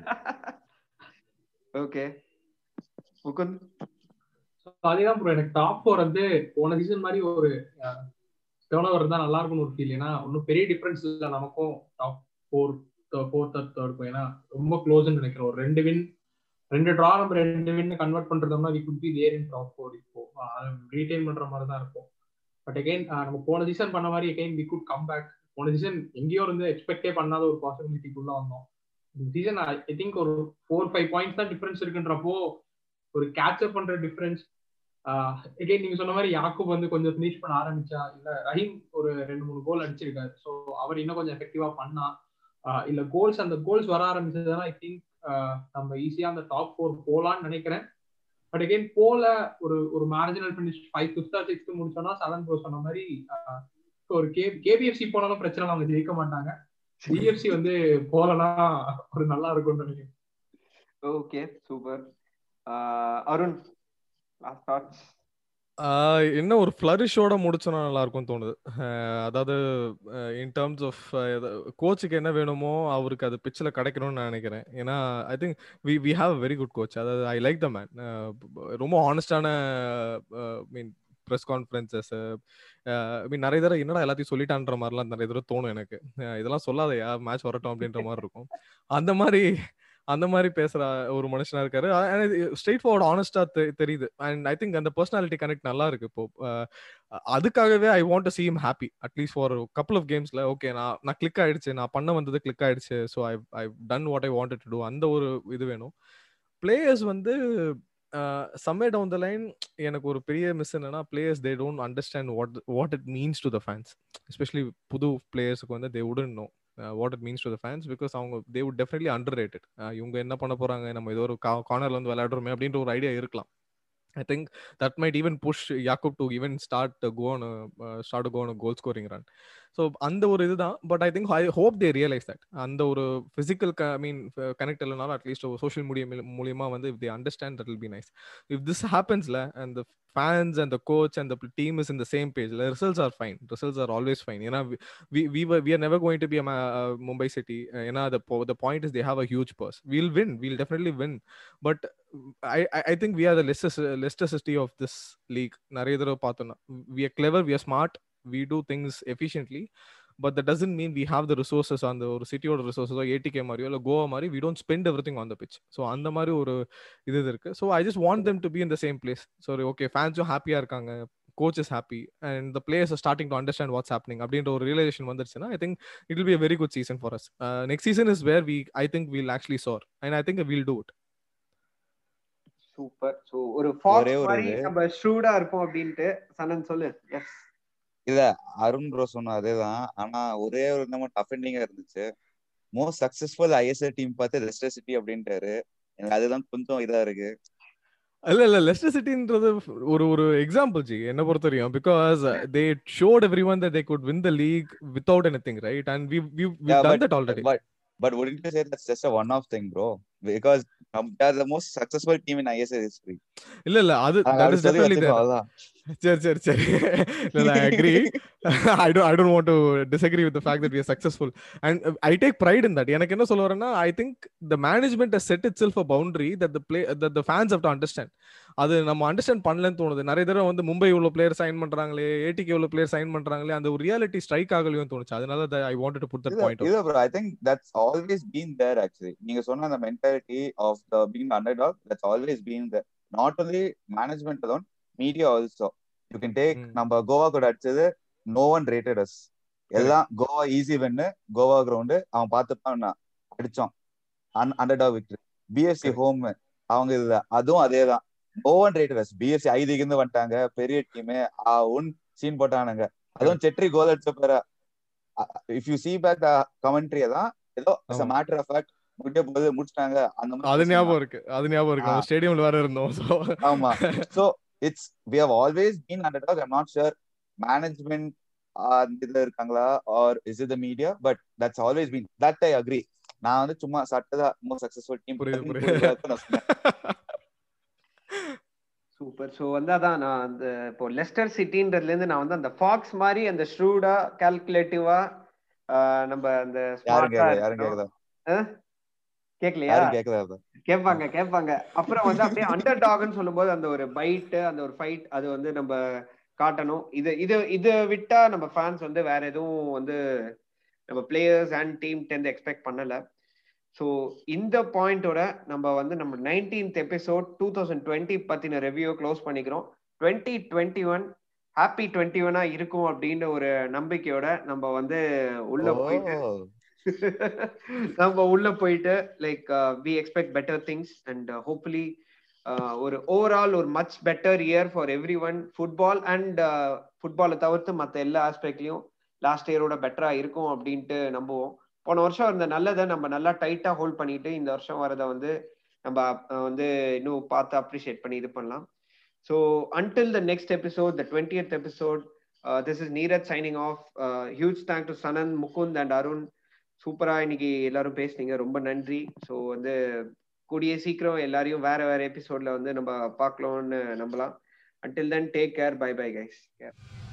ஓகே முகுந்த் So, அதேதான் ப்ரோ எனக்கு டாப் ஃபோர் வந்து போன சீசன் மாதிரி ஒரு டேர்ன் ஓவர் இருந்தா நல்லா இருக்கும்னு ஒரு ஃபீல் ஏன்னா ஒன்றும் பெரிய டிஃபரன்ஸ் இல்லை நமக்கும் டாப் ஃபோர் ஃபோர்த் தேர்டுக்கும் ஏன்னா ரொம்ப க்ளோஸ்ன்னு நினைக்கிறேன் ஒரு ரெண்டு வின் ரெண்டு ட்ரா நம்ம ரெண்டு வின் கன்வெர்ட் பண்றதோம்னா we could be there in top four இப்போ ரீடைன் பண்ற மாதிரி தான் இருக்கும் பட் அகைன் நம்ம போன சீசன் பண்ண மாதிரி again we could come back போன சீசன் எங்கேயோ இருந்து எக்ஸ்பெக்டே பண்ணாத ஒரு பாசிபிலிட்டிக்குள்ள வந்தோம் இந்த சீசன் ஐ திங்க் ஒரு ஃபோர் ஃபைவ் பாயிண்ட்ஸ் தான் டிஃபரன்ஸ் இருக்குன்றப்போ ஒரு கேட்சப் பண்ற டிஃபரன்ஸ் எகைன் நீங்க சொன்ன மாதிரி யாக்கூப் வந்து கொஞ்சம் ஃபினிஷ் பண்ண ஆரம்பிச்சா இல்ல ரஹீம் ஒரு ரெண்டு மூணு கோல் அடிச்சிருக்காரு ஸோ அவர் இன்னும் கொஞ்சம் எஃபெக்டிவா பண்ணா ஆஹ் இல்ல கோல்ஸ் அந்த கோல்ஸ் வர ஆரம்பிச்சதுன்னா ஐ திங்க் நம்ம ஈஸியா அந்த டாப் ஃபோர் போலான்னு நினைக்கிறேன் பட் அகைன் போல ஒரு ஒரு marginal finish five fifth or sixth முடிச்சோம்னா செவன் ப்ரோ சொன்ன மாதிரி ஆஹ் ஒரு கே கேபிஎஃப்சி போனாலும் பிரச்சனை இல்லை, அவங்க ஜெயிக்க மாட்டாங்க டிஎஃப்சி வந்து போலனா ஒரு நல்லா இருக்கும்னு நினைக்கிறேன் okay super Arun last thoughts ஆஹ் என்ன ஒரு ஃப்ளரிஷோட முடிச்சோன்னா நல்லா இருக்கும்னு தோணுது ஆஹ் அதாவது இன் டேர்ம்ஸ் ஆஃப் கோச்சுக்கு என்ன வேணுமோ அவருக்கு அது பிச்சில் கிடைக்கணும்னு நான் நினைக்கிறேன் ஏன்னா I think we we have very good coach அதாவது ஐ லைக் த மேன் ரொம்ப ஆனஸ்டான மீன் ப்ரெஸ் கான்ஃபரன்சஸ் ஐ மீன் நிறைய தடவை என்னடா எல்லாத்தையும் சொல்லிட்டான்ற மாதிரிலாம் நிறைய தடவை தோணும் எனக்கு அஹ் இதெல்லாம் சொல்லாதயா மேட்ச் வரட்டும் அப்படின்ற மாதிரி இருக்கும் அந்த மாதிரி அந்த மாதிரி பேசுற ஒரு மனுஷனா இருக்காரு ஸ்ட்ரெயிட் ஃபார்வர்ட் ஆனஸ்டா தெரியுது அண்ட் ஐ திங்க் அந்த பர்சனாலிட்டி கனெக்ட் நல்லா இருக்கு இப்போ அஹ் அதுக்காகவே I want to see him happy at least for couple of கேம்ஸ்ல ஓகே நான் நான் கிளிக் ஆயிடுச்சு நான் பண்ண வந்தது கிளிக் ஆயிடுச்சு so I I done what I wanted to do அந்த ஒரு இது வேணும் பிளேயர்ஸ் வந்து சம்வே டவுன் த லைன் எனக்கு ஒரு பெரிய மிஸ் என்னன்னா players they don't understand what what it means to the fans especially புது பிளேயர்ஸுக்கு வந்து they wouldn't know what it means to the fans because அவங்க they would definitely underrated இவங்க என்ன பண்ண போறாங்க நம்ம ஏதோ ஒரு கார்னர்ல வந்து விளையாடுறோமே அப்படின்ற ஒரு ஐடியா இருக்கலாம் I think that might even push Jakub to even start to go on a uh, start to go on a goal scoring run. So அந்த ஒரு இதுதான் but I think I hope they realise that அந்த ஒரு physical I mean connect இல்லைனாலும் at least ஒரு social media மூலியமா வந்து if they understand that will be nice if this ஹேப்பன்ஸ்ல அந்த fans and the coach and the team is in the same page results are fine results are always fine ஏன்னா we we we are never going to be Mumbai city ஏன்னா the point is they have a huge purse we'll win we'll definitely win but I I think we are the Leicesters Leicester City of this league நிறைய தடவை பார்த்தோம்னா we are clever we are smart we do things efficiently but that doesn't mean we have the resources on the ஒரு சிட்டியோட ரிசோர்ஸஸோ ATK மாதிரியோ இல்லை கோவா மாதிரி we don't spend everything on the pitch so அந்த மாதிரி ஒரு இது இருக்கு so I just want them to be in the same place so okay ஃபேன்ஸும் ஹாப்பியாக இருக்காங்க coach is happy and the players are starting to understand what's happening அப்படின்ற ஒரு ரியலைசேஷன் வந்துருச்சுன்னா I think it will be a very good season for us next season is where we I think will actually Chor and I think will do it super so ஒரு fox ஒரே ஒரு மாதிரி இது. நம்ம ஷூடா இருப்போம் அப்படின்ட்டு சனன் சொல்லு எஸ் இல்ல அருண் ப்ரோ சொன்ன அதேதான் ஆனா ஒரே ஒரு நம்ம டஃப் எண்டிங்கா இருந்துச்சு மோஸ்ட் சக்சஸ்ஃபுல் ஐஎஸ்எல் டீம் பார்த்து லெஸ்டர் சிட்டி அப்படின்ட்டாரு எனக்கு அதுதான் கொஞ்சம் இதா இருக்கு இல்ல இல்ல லெஸ்டர் சிட்டின்றது ஒரு ஒரு எக்ஸாம்பிள் ஜி என்ன பொறுத்த வரையும் because they should every one they could win the league without anything right and we we Yeah, done that already But but wouldn't you say that's just a one-off thing, bro? Because um, they are the most successful team in ISL history. இல்ல இல்ல அது நாங்க that அப்படி is சொல்லி definitely வச்சிருக்கோம், அவ்வளவுதான். சரி சரி சரி இல்ல I agree I don't I don't want to disagree with the fact that we are successful and I take pride in that எனக்கு என்ன சொல்ல வரேன்னா I think the management has set itself a boundary that the play that the fans have to understand அது நம்ம understand பண்ணலன்னு தோணுது நிறைய தடவை வந்து மும்பை உள்ள பிளேயர் சைன் பண்றாங்களே ஏடிகே உள்ள பிளேயர் சைன் பண்றாங்களே அந்த ஒரு ரியாலிட்டி ஸ்ட்ரைக் ஆகலையும் தோணுச்சு அதனால I wanted to put that இல்ல பாயிண்ட் இல்ல bro, I think that's always been there actually. நீங்க சொன்ன அந்த mentality of the being the underdog, that's always been there. Not only management alone, media also. You can take Mm. நம்ம கோவா கூட அடிச்சது no one rated us. எல்லாம் Goa easy win Goa ground அவன் பார்த்துப்பான் நான் அடிச்சோம் underdog victory BSC Correct. Home அவங்க இதுல அதுவும் அதேதான் no one rated us BSC ஐதுக்கு இருந்து வந்துட்டாங்க பெரிய டீம் ஆ உன் சீன் போட்டானுங்க அதுவும் செட்ரி கோல் அடிச்ச பேர if you see back commentary தான் ஏதோ ஆமா. மேட்டர் ஆஃப் ஃபேக்ட் முடிய போது முடிச்சிட்டாங்க அந்த மாதிரி அது பேசுனாங்க. ஞாபகம் இருக்கு அது ஞாபகம் இருக்கு நம்ம ஸ்டேடியம்ல வேற இருந்தோம் ஸோ ஆமா so it's we have always been underdog I'm not sure management இதுல இருக்காங்களா or is it the media but that's always been that I agree நான் வந்து சும்மா சட்டதா மோஸ்ட் சக்சஸ்ஃபுல் டீம் புரியுது புரியுது நான் சொன்னேன் சூப்பர் ஸோ வந்து அதான் நான் அந்த இப்போ லெஸ்டர் சிட்டின்றதுல இருந்து நான் வந்து அந்த ஃபாக்ஸ் மாதிரி அந்த ஷ்ரூடா கால்குலேட்டிவா நம்ம அந்த யாரும் smartஆ கேக்குதா யாரும் இருக்கணும். கேக்குதா கேட்கலையா யாரும் கேக்குதா கேட்பாங்க கேட்பாங்க அப்புறம் வந்து அப்படியே அண்டர் டாக்னு சொல்லும்போது அந்த ஒரு பைட் அந்த ஒரு ஃபைட் அது வந்து நம்ம காட்டணும் இது இது இது விட்டா நம்ம ஃபேன்ஸ் வந்து வேற எதுவும் வந்து நம்ம பிளேயர்ஸ் அண்ட் டீம் டெந்து எக்ஸ்பெக்ட் பண்ணல ஸோ இந்த பாயிண்டோட நம்ம வந்து நம்ம nineteenth episode two thousand twenty பத்தின ரிவ்யூ க்ளோஸ் பண்ணிக்கிறோம் twenty twenty one happy twenty ஒன்னா இருக்கும் அப்படின்ற ஒரு நம்பிக்கையோட நம்ம வந்து உள்ள போயிட்டு நம்ம உள்ள போயிட்டு like we expect better things and hopefully ஒரு ஓவரால் ஒரு much better year for every one football and ஃபுட்பாலை தவிர்த்து மற்ற எல்லா ஆஸ்பெக்ட்லையும் லாஸ்ட் இயரோட பெட்டரா இருக்கும் அப்படின்ட்டு நம்புவோம் போன வருஷம் இருந்த நல்லதை நம்ம நல்லா டைட்டா ஹோல்ட் பண்ணிட்டு இந்த வருஷம் வரதை வந்து நம்ம வந்து இன்னும் பார்த்து அப்ரிஷியேட் பண்ணி இது பண்ணலாம் so until the next episode the twentieth episode this is Neeraj signing off huge thank to Sanand Mukund and Arun சூப்பரா இன்னைக்கு எல்லாரும் பேசுனீங்க ரொம்ப நன்றி ஸோ வந்து கூடிய சீக்கிரம் எல்லாரையும் வேற வேற எபிசோட்ல வந்து நம்ம பார்க்கலாம்னு நம்பலாம் until then take care bye bye guys